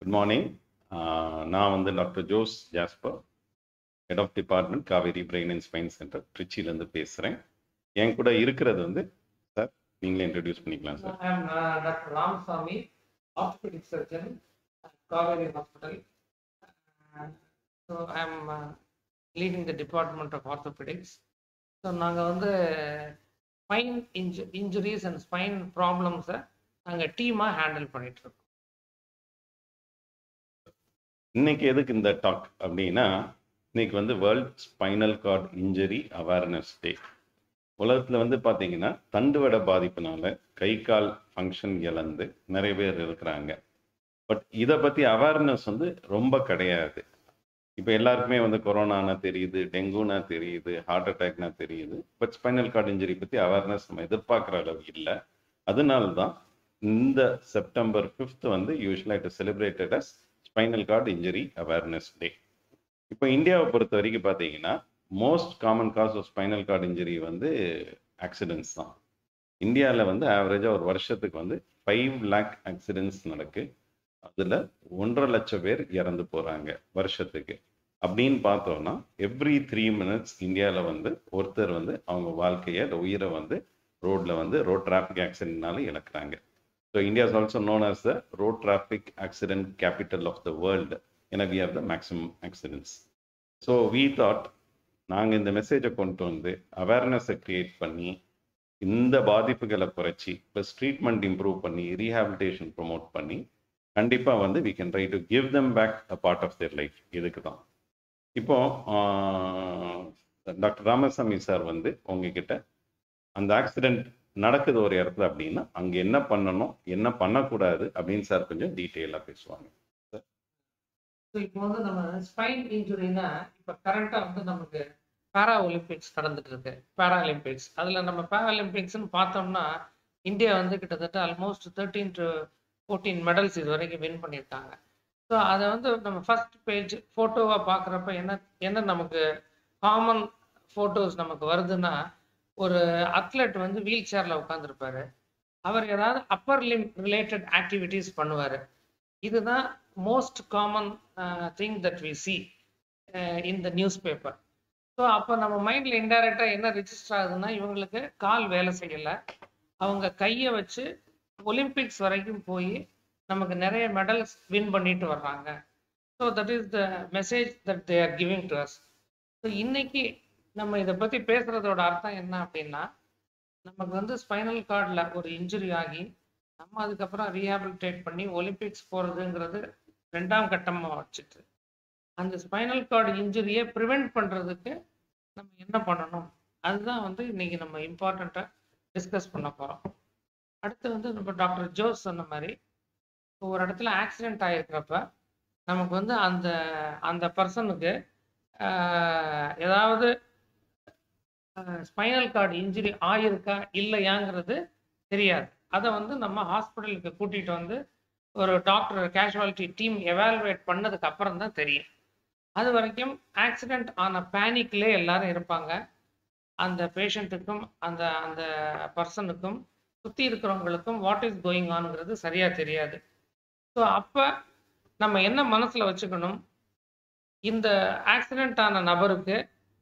Good morning நான் வந்து doctor Jose Jasper head of department Kauvery brain and spine center திருச்சியிலேருந்து பேசுகிறேன் என் கூட இருக்கிறது வந்து சார் நீங்களே இன்ட்ரடியூஸ் பண்ணிக்கலாம் sir I am uh, Dr. Ramasamy, orthopedic surgeon at Kaveri Hospital. Uh, so I am uh, leading the department of orthopedics. So நாங்கள் வந்து spine இன்ஜு இன்ஜுரிஸ் அண்ட் ஸ்பைன் ப்ராப்ளம்ஸை நாங்கள் டீமாக ஹேண்டில் பண்ணிட்டு இருக்கோம் இன்னைக்கு எதுக்கு இந்த டாக் அப்படின்னா இன்னைக்கு வந்து world spinal cord injury awareness day உலகத்தில் வந்து பார்த்தீங்கன்னா தண்டுவட பாதிப்புனால கை கால் ஃபங்க்ஷன் இழந்து நிறைய பேர் இருக்கிறாங்க பட் இதை பற்றி அவேர்னஸ் வந்து ரொம்ப கிடையாது இப்போ எல்லாருக்குமே வந்து கொரோனானா தெரியுது டெங்குனா தெரியுது ஹார்ட் அட்டாக்னா தெரியுது பட் ஸ்பைனல் கார்டு இன்ஜரி பற்றி அவேர்னஸ் நம்ம எதிர்பார்க்குற அளவு இல்லை அதனால தான் இந்த செப்டம்பர் ஃபிஃப்த் வந்து யூஸ்வலாக it celebrated as spinal cord injury awareness day இப்போ இந்தியாவை பொறுத்த வரைக்கும் பார்த்தீங்கன்னா most common cause of spinal cord injury வந்து ஆக்சிடென்ட்ஸ் தான் இந்தியாவில் வந்து ஆவரேஜாக ஒரு வருஷத்துக்கு வந்து ஃபைவ் லேக் ஆக்சிடென்ட்ஸ் நடக்கு அதில் ஒன்றரை லட்சம் பேர் இறந்து போகிறாங்க வருஷத்துக்கு அப்படின்னு பார்த்தோம்னா எவ்ரி த்ரீ மினிட்ஸ் இந்தியாவில் வந்து ஒருத்தர் வந்து அவங்க வாழ்க்கையை இல்லை உயிரை வந்து ரோட்டில் வந்து ரோட் டிராஃபிக் ஆக்சிடென்ட்னால இழக்கிறாங்க so India is also known as the road traffic accident capital of the world ஏன்னா we have the maximum accidents so we thought நாங்கள் இந்த மெசேஜை கொண்டு வந்து அவேர்னஸை க்ரியேட் பண்ணி இந்த பாதிப்புகளை குறைச்சி ப்ளஸ் ட்ரீட்மெண்ட் இம்ப்ரூவ் பண்ணி ரீஹாபிலிட்டேஷன் ப்ரொமோட் பண்ணி கண்டிப்பாக வந்து we can try to give them back a part of their life இதுக்கு தான் இப்போ டாக்டர் ராமசாமி சார் வந்து உங்ககிட்ட அந்த ஆக்சிடென்ட் நடக்குது ஒரு இடத்துல அப்படின்னா அங்கே என்ன பண்ணணும் என்ன பண்ணக்கூடாது அப்படின்னு சார் கொஞ்சம் டீட்டெயிலாக பேசுவாங்க ஸோ இப்போ வந்து நம்ம ஸ்பைன் இன்ஜுரினா இப்போ கரண்ட்டாக வந்து நமக்கு பேரா ஒலிம்பிக்ஸ் நடந்துட்டு இருக்கு பேரா ஒலிம்பிக்ஸ் அதில் நம்ம பேரா ஒலிம்பிக்ஸ்னு பார்த்தோம்னா இந்தியா வந்து கிட்டத்தட்ட almost thirteen to fourteen medals இது வரைக்கும் வின் பண்ணியிருக்காங்க ஸோ அதை வந்து நம்ம ஃபர்ஸ்ட் பேஜ் ஃபோட்டோவாக பார்க்குறப்ப என்ன என்ன நமக்கு காமன் ஃபோட்டோஸ் நமக்கு வருதுன்னா ஒரு அத்லெட் வந்து வீல் சேரில் உட்காந்துருப்பாரு அவர் ஏதாவது அப்பர் லிம் ரிலேட்டட் ஆக்டிவிட்டீஸ் பண்ணுவார் இதுதான் most common thing that we see in the newspaper so அப்போ நம்ம மைண்டில் இன்டைரக்டாக என்ன ரிஜிஸ்டர் ஆகுதுன்னா இவங்களுக்கு கால் வேலை செய்யலை அவங்க கையை வச்சு ஒலிம்பிக்ஸ் வரைக்கும் போய் நமக்கு நிறைய மெடல்ஸ் வின் பண்ணிட்டு வர்றாங்க so that is the message that they are giving to us so இன்னைக்கு நம்ம இதை பற்றி பேசுகிறதோட அர்த்தம் என்ன அப்படின்னா நமக்கு வந்து ஸ்பைனல் கார்டில் ஒரு இன்ஜுரி ஆகி நம்ம அதுக்கப்புறம் ரீஹாபிலிட்டேட் பண்ணி ஒலிம்பிக்ஸ் போகிறதுங்கிறது ரெண்டாம் கட்டமாக வச்சுட்டு அந்த ஸ்பைனல் கார்டு இன்ஜுரியை ப்ரிவெண்ட் பண்ணுறதுக்கு நம்ம என்ன பண்ணணும் அதுதான் வந்து இன்னைக்கு நம்ம இம்பார்ட்டண்ட்டாக டிஸ்கஸ் பண்ண போகிறோம் அடுத்து வந்து நம்ம டாக்டர் ஜோஸ் சொன்ன மாதிரி இப்போ ஒரு இடத்துல ஆக்சிடென்ட் ஆகிருக்கிறப்ப நமக்கு வந்து அந்த அந்த பர்சனுக்கு ஏதாவது ஸ்பைனல் கார்டு இன்ஜுரி ஆயிருக்கா இல்லையாங்கிறது தெரியாது அதை வந்து நம்ம ஹாஸ்பிட்டலுக்கு கூட்டிகிட்டு வந்து ஒரு டாக்டர் கேஷுவாலிட்டி டீம் எவாலுவேட் பண்ணதுக்கு அப்புறம் தான் தெரியும் அது வரைக்கும் ஆக்சிடெண்ட் ஆன பேனிக்லே எல்லாரும் இருப்பாங்க அந்த பேஷண்ட்டுக்கும் அந்த அந்த பர்சனுக்கும் சுற்றி இருக்கிறவங்களுக்கும் வாட் இஸ் கோயிங் ஆனுங்கிறது சரியாக தெரியாது ஸோ அப்போ நம்ம என்ன மனசில் வச்சுக்கணும் இந்த ஆக்சிடெண்ட் ஆன நபருக்கு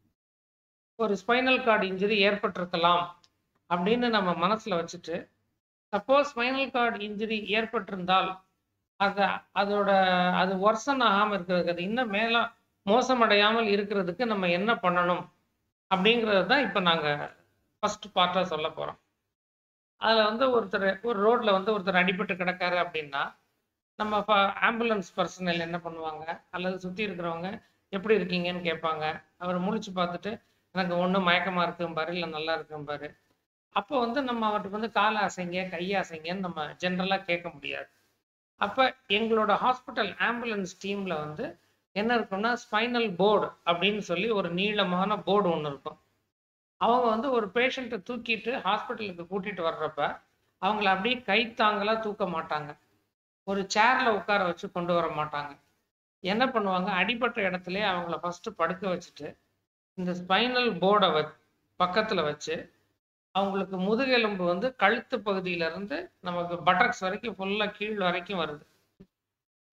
ஒரு ஸ்பைனல் கார்டு இன்ஜுரி ஏற்பட்டிருக்கலாம் அப்படின்னு நம்ம மனசில் வச்சுட்டு சப்போஸ் ஸ்பைனல் கார்டு இன்ஜுரி ஏற்பட்டிருந்தால் அதை அதோட அது ஒர்சன் ஆகாமல் இருக்கிறதுக்கு அது இன்னும் மேலே மோசமடையாமல் இருக்கிறதுக்கு நம்ம என்ன பண்ணணும் அப்படிங்கிறது தான் இப்போ நாங்கள் ஃபஸ்ட் பார்ட்டாக சொல்ல போகிறோம் அதில் வந்து ஒருத்தர் ஒரு ரோட்டில் வந்து ஒருத்தர் அடிபட்டு கிடக்காரு அப்படின்னா நம்ம இப்போ ஆம்புலன்ஸ் பர்சனல் என்ன பண்ணுவாங்க அல்லது சுற்றி இருக்கிறவங்க எப்படி இருக்கீங்கன்னு கேட்பாங்க அவர் முழிச்சு பார்த்துட்டு எனக்கு ஒன்றும் மயக்கமாக இருக்கும்பாரு இல்லை நல்லா இருக்கும்பாரு அப்போ வந்து நம்ம அவர்கிட்ட வந்து காலை அசைங்க கையை அசைங்கன்னு நம்ம ஜென்ரலாக கேட்க முடியாது அப்போ எங்களோட ஹாஸ்பிட்டல் ஆம்புலன்ஸ் டீமில் வந்து என்ன இருக்கும்னா ஸ்பைனல் போர்டு அப்படின்னு சொல்லி ஒரு நீளமான போர்டு ஒன்று இருக்கும் அவங்க வந்து ஒரு பேஷண்ட்டை தூக்கிட்டு ஹாஸ்பிட்டலுக்கு கூட்டிகிட்டு வர்றப்ப அவங்கள அப்படியே கைத்தாங்கலாக தூக்க மாட்டாங்க ஒரு சேரில் உட்கார வச்சு கொண்டு வர மாட்டாங்க என்ன பண்ணுவாங்க அடிபட்ட இடத்துல அவங்கள ஃபஸ்ட்டு படுக்க வச்சுட்டு இந்த ஸ்பைனல் போர்டை வ பக்கத்தில் வச்சு அவங்களுக்கு முதுகெலும்பு வந்து கழுத்து பகுதியிலேருந்து நமக்கு பட்டக்ஸ் வரைக்கும் ஃபுல்லாக கீழ் வரைக்கும் வருது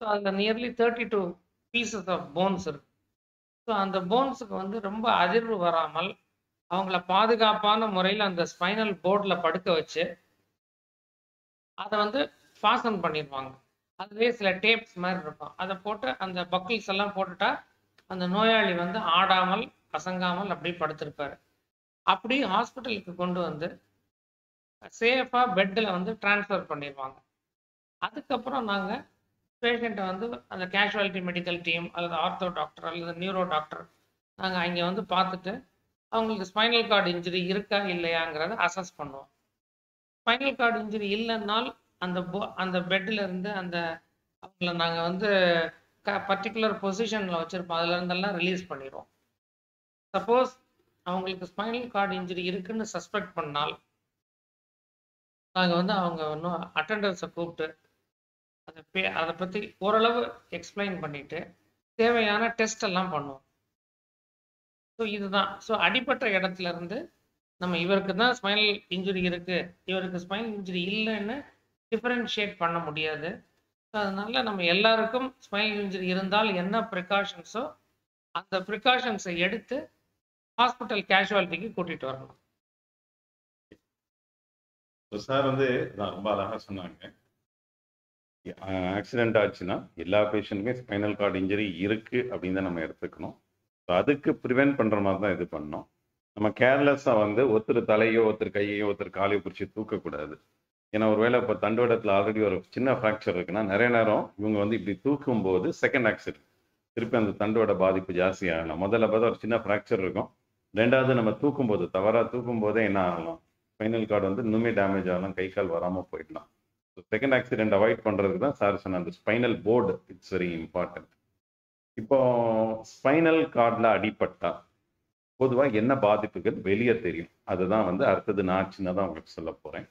ஸோ அதில் nearly thirty two pieces of bones இருக்கு ஸோ அந்த போன்ஸுக்கு வந்து ரொம்ப அதிர்வு வராமல் அவங்கள பாதுகாப்பான முறையில் அந்த ஸ்பைனல் போர்டில் படுக்க வச்சு அதை வந்து ஃபாசன் பண்ணிடுவாங்க அதுலேயே சில டேப்ஸ் மாதிரி இருக்கும் அதை போட்டு அந்த பக்கிள்ஸ் எல்லாம் போட்டுட்டா அந்த நோயாளி வந்து ஆடாமல் அசங்காமல் அப்படியே படுத்திருப்பாரு அப்படி ஹாஸ்பிட்டலுக்கு கொண்டு வந்து சேஃபாக பெட்டில் வந்து ட்ரான்ஸ்ஃபர் பண்ணிடுவாங்க அதுக்கப்புறம் நாங்கள் பேஷண்ட்டை வந்து அந்த கேஷுவாலிட்டி மெடிக்கல் டீம் அல்லது ஆர்த்தோ டாக்டர் அல்லது நியூரோ டாக்டர் நாங்கள் அங்கே வந்து பார்த்துட்டு அவங்களுக்கு ஸ்பைனல் கார்டு இன்ஜுரி இருக்கா இல்லையாங்கிறத அசஸ் பண்ணுவோம் ஸ்பைனல் கார்டு இன்ஜுரி இல்லைன்னால் அந்த போ அந்த பெட்டில் இருந்து அந்த அவங்கள நாங்கள் வந்து க பர்டிகுலர் பொசிஷனில் வச்சுருப்போம் அதுல இருந்தெல்லாம் ரிலீஸ் பண்ணிடுவோம் சப்போஸ் அவங்களுக்கு ஸ்பைனல் கார்டு இன்ஜுரி இருக்குன்னு சஸ்பெக்ட் பண்ணால் நாங்கள் வந்து அவங்க இன்னும் அட்டண்டர்ஸை கூப்பிட்டு அதை பே அதை பற்றி ஓரளவு எக்ஸ்பிளைன் பண்ணிட்டு தேவையான டெஸ்ட் எல்லாம் பண்ணுவோம் ஸோ இதுதான் ஸோ அடிப்பட்ட இடத்துல இருந்து நம்ம இவருக்கு தான் ஸ்பைனல் இன்ஜுரி இருக்கு இவருக்கு ஸ்பைனல் இன்ஜுரி இல்லைன்னு டிஃபரன்ஷியேட் பண்ண முடியாது ஸோ அதனால நம்ம எல்லாருக்கும் ஸ்பைனல் இன்ஜுரி இருந்தால் என்ன ப்ரிகாஷன்ஸோ அந்த ப்ரிகாஷன்ஸை எடுத்து ஹாஸ்பிட்டல் கேஷுவாலிட்டிக்கு கூட்டிகிட்டு வரணும் சார் வந்து நான் ரொம்ப அழகாக சொன்னாங்க ஆக்சிடென்ட் ஆச்சுன்னா எல்லா பேஷண்ட்டுமே ஸ்பைனல் கார்டு இன்ஜுரி இருக்கு அப்படின்னு தான் நம்ம எடுத்துக்கணும் ஸோ அதுக்கு ப்ரிவென்ட் பண்ணுற மாதிரி தான் இது பண்ணோம் நம்ம கேர்லெஸ்ஸாக வந்து ஒருத்தர் தலையோ ஒருத்தர் கையோ ஒருத்தர் காலையோ பிடிச்சி தூக்கக்கூடாது ஏன்னா ஒருவேளை இப்போ தண்டுவடத்தில் ஆல்ரெடி ஒரு சின்ன ஃப்ராக்சர் இருக்குன்னா நிறைய நேரம் இவங்க வந்து இப்படி தூக்கும் போது செகண்ட் ஆக்சிடென்ட் திருப்பி அந்த தண்டுவட பாதிப்பு ஜாஸ்தி ஆகலாம் முதல்ல பார்த்தா ஒரு சின்ன ஃப்ராக்சர் இருக்கும் ரெண்டாவது நம்ம தூக்கும் போது தவறாக தூக்கும் போதே என்ன ஆகலாம் ஸ்பைனல் கார்டு வந்து இன்னுமே டேமேஜ் ஆகலாம் கை கால் வராமல் போயிடலாம் ஸோ செகண்ட் ஆக்சிடென்ட் அவாய்ட் பண்ணுறதுக்கு தான் சார் சொன்ன அந்த spinal board it's very important இப்போ ஸ்பைனல் கார்டில் அடிபட்டா பொதுவாக என்ன பாதிப்புகள் வெளியே தெரியும் அதுதான் வந்து அடுத்தது நான் சின்னதாக உங்களுக்கு சொல்ல போகிறேன்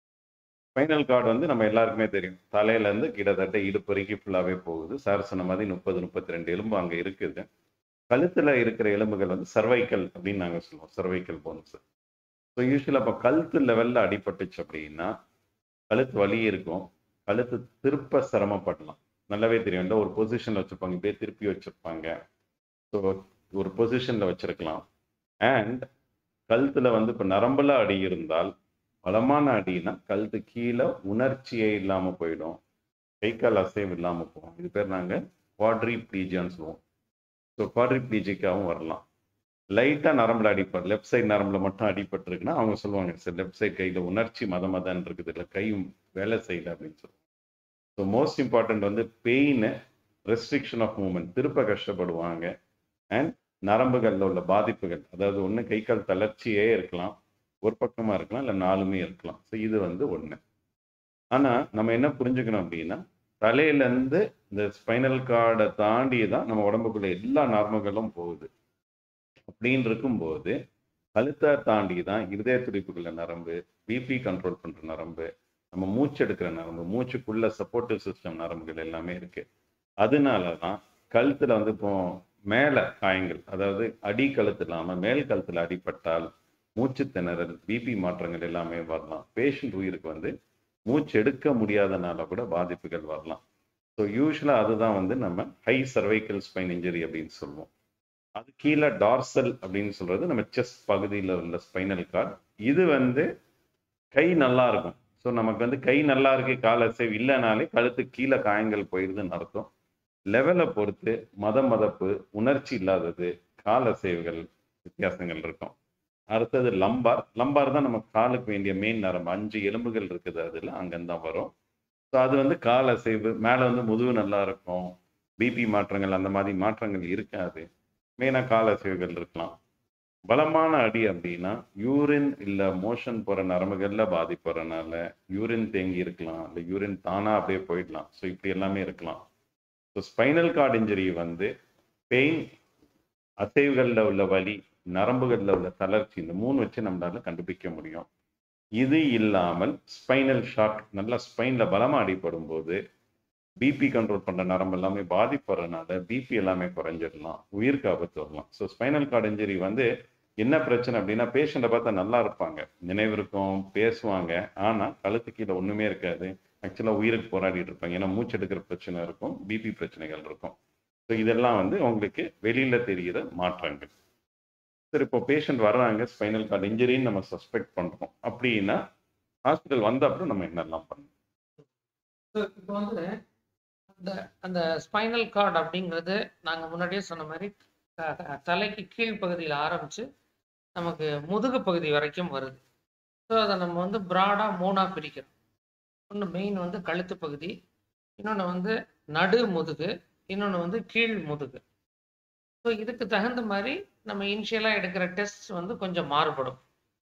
ஸ்பைனல் கார்டு வந்து நம்ம எல்லாருக்குமே தெரியும் தலையிலேருந்து கிட்டத்தட்ட இடுப்பு வரைக்கும் ஃபுல்லாகவே போகுது சார் சொன்ன மாதிரி முப்பது முப்பத்தி ரெண்டு எலும்பு அங்கே இருக்குது கழுத்தில் இருக்கிற எலும்புகள் வந்து சர்வைக்கல் அப்படின்னு நாங்கள் சொல்லுவோம் சர்வைக்கல் போன்ஸ் ஸோ யூஸ்வலாக இப்போ கழுத்து லெவலில் அடிபட்டுச்சு அப்படின்னா கழுத்து வலி இருக்கும் கழுத்து திருப்ப சிரமப்படலாம் நல்லாவே தெரியும் இல்லை ஒரு பொசிஷனில் வச்சுருப்பாங்க இப்படியே திருப்பி வச்சுருப்பாங்க ஸோ ஒரு பொசிஷனில் வச்சுருக்கலாம் அண்ட் கழுத்தில் வந்து இப்போ நரம்புல அடி இருந்தால் பலமான அடினா கழுத்து கீழே உணர்ச்சியே இல்லாமல் போயிடும் கை கால் அசைவு இல்லாமல் போகும் இது பேர் நாங்கள் குவாட்ரி ப்ளீஜியான்னு சொல்லுவோம் ஸோ குவாட்ரி ப்ளீஜிக்காகவும் வரலாம் லைட்டாக நரம்பில் அடிப்பட்டு லெஃப்ட் சைடு நரம்பில் மட்டும் அடிபட்டிருக்குன்னா அவங்க சொல்லுவாங்க சார் லெஃப்ட் சைடு கையில் உணர்ச்சி மத மதன் இருக்குது இல்லை கையும் வேலை செய்யல அப்படின்னு சொல்லுவாங்க ஸோ மோஸ்ட் இம்பார்ட்டன்ட் வந்து பெயின் ரெஸ்ட்ரிக்ஷன் ஆஃப் மூமெண்ட் திருப்ப கஷ்டப்படுவாங்க அண்ட் நரம்புகளில் உள்ள பாதிப்புகள் அதாவது ஒன்று கை கால் தளர்ச்சியே இருக்கலாம் ஒரு பக்கமாக இருக்கலாம் இல்லை நாலுமே இருக்கலாம் ஸோ இது வந்து ஒன்று ஆனால் நம்ம என்ன புரிஞ்சுக்கணும் அப்படின்னா தலையிலேருந்து இந்த ஸ்பைனல் கார்டை தாண்டி தான் நம்ம உடம்புக்குள்ள எல்லா நரம்புகளும் போகுது அப்படின்னு இருக்கும்போது கழுத்தை தாண்டி தான் இருதய துடிப்புக்குள்ள நரம்பு பிபி கண்ட்ரோல் பண்ணுற நரம்பு நம்ம மூச்சு எடுக்கிற நரம்பு மூச்சுக்குள்ள சப்போர்ட்டிவ் சிஸ்டம் நரம்புகள் எல்லாமே இருக்கு அதனால தான் கழுத்துல வந்து இப்போ மேலே காயங்கள் அதாவது அடி கழுத்து இல்லாமல் மேல் கழுத்துல அடிபட்டால் மூச்சு திணறல் பிபி மாற்றங்கள் எல்லாமே வரலாம் பேஷண்ட் உயிருக்கு வந்து மூச்சு எடுக்க முடியாதனால கூட பாதிப்புகள் வரலாம் ஸோ யூஸ்வலாக அதுதான் வந்து நம்ம ஹை சர்வைக்கல் ஸ்பைன் இன்ஜுரி அப்படின்னு சொல்லுவோம் அது கீழே டார்சல் அப்படின்னு சொல்றது நம்ம செஸ்ட் பகுதியில் உள்ள ஸ்பைனல் கார்டு இது வந்து கை நல்லா இருக்கும் ஸோ நமக்கு வந்து கை நல்லா இருக்கு கால் அசைவு இல்லைனாலே கழுத்து கீழே காயங்கள் போயிடுதுன்னு அர்த்தம் லெவலை பொறுத்து மத மதப்பு உணர்ச்சி இல்லாதது கால் அசைவுகள் வித்தியாசங்கள் இருக்கும் அடுத்தது லம்பார் லம்பார் தான் நம்ம காலுக்கு வேண்டிய மெயின் நரம்பு அஞ்சு எலும்புகள் இருக்குது அதில் அங்கேருந்தான் வரும் ஸோ அது வந்து கால் அசைவு மேலே வந்து முதுகு நல்லா இருக்கும் பிபி மாற்றங்கள் அந்த மாதிரி மாற்றங்கள் இருக்காது மெயினாக கால் அசைவுகள் இருக்கலாம் பலமான அடி அப்படின்னா யூரின் இல்லை மோஷன் போகிற நரம்புகளில் பாதிப்புறனால யூரின் தேங்கி இருக்கலாம் இல்லை யூரின் தானாக அப்படியே போயிடலாம் ஸோ இப்படி எல்லாமே இருக்கலாம் ஸோ ஸ்பைனல் கார்டு இன்ஜுரி வந்து பெயின் அசைவுகளில் உள்ள வலி நரம்புகளில் உள்ள தளர்ச்சி இந்த மூணு வச்சு நம்மளால கண்டுபிடிக்க முடியும் இது இல்லாமல் ஸ்பைனல் ஷாக் நல்லா ஸ்பைனில் பலமாக அடிபடும் போது பிபி கண்ட்ரோல் பண்ணுற நரம்பு எல்லாமே பாதிப்படுறதுனால பிபி எல்லாமே குறைஞ்சிடலாம் உயிருக்கு ஆபத்து வரலாம் ஸோ ஸ்பைனல் கார்டு இன்ஜுரி வந்து என்ன பிரச்சனை அப்படின்னா பேஷண்ட்டை பார்த்தா நல்லா இருப்பாங்க நினைவு இருக்கும் பேசுவாங்க ஆனால் கழுத்து கீழே ஒன்றுமே இருக்காது ஆக்சுவலாக உயிருக்கு போராடிட்டு இருப்பாங்க ஏன்னா மூச்செடுக்கிற பிரச்சனை இருக்கும் பிபி பிரச்சனைகள் இருக்கும் ஸோ இதெல்லாம் வந்து உங்களுக்கு வெளியில் தெரிகிற மாற்றங்கள் சரி இப்போ பேஷண்ட் வர்றாங்க ஸ்பைனல் கார்டு இன்ஜுரின்னு நம்ம சஸ்பெக்ட் பண்ணுறோம் அப்படின்னா ஹாஸ்பிட்டல் வந்த அப்புறம் நம்ம என்னெல்லாம் பண்ணணும் இப்போ வந்து அந்த அந்த ஸ்பைனல் கார்டு அப்படிங்கிறது நாங்கள் முன்னாடியே சொன்ன மாதிரி த- த- தலைக்கு கீழ் பகுதியில் ஆரம்பித்து நமக்கு முதுகு பகுதி வரைக்கும் வருது ஸோ அதை நம்ம வந்து ப்ராடாக மூணாக பிரிக்கிறோம் ஒன்று மெயின் வந்து கழுத்து பகுதி இன்னொன்று வந்து நடு முதுகு இன்னொன்று வந்து கீழ் முதுகு ஸோ இதுக்கு தகுந்த மாதிரி நம்ம இனிஷியலாக எடுக்கிற டெஸ்ட் வந்து கொஞ்சம் மாறுபடும்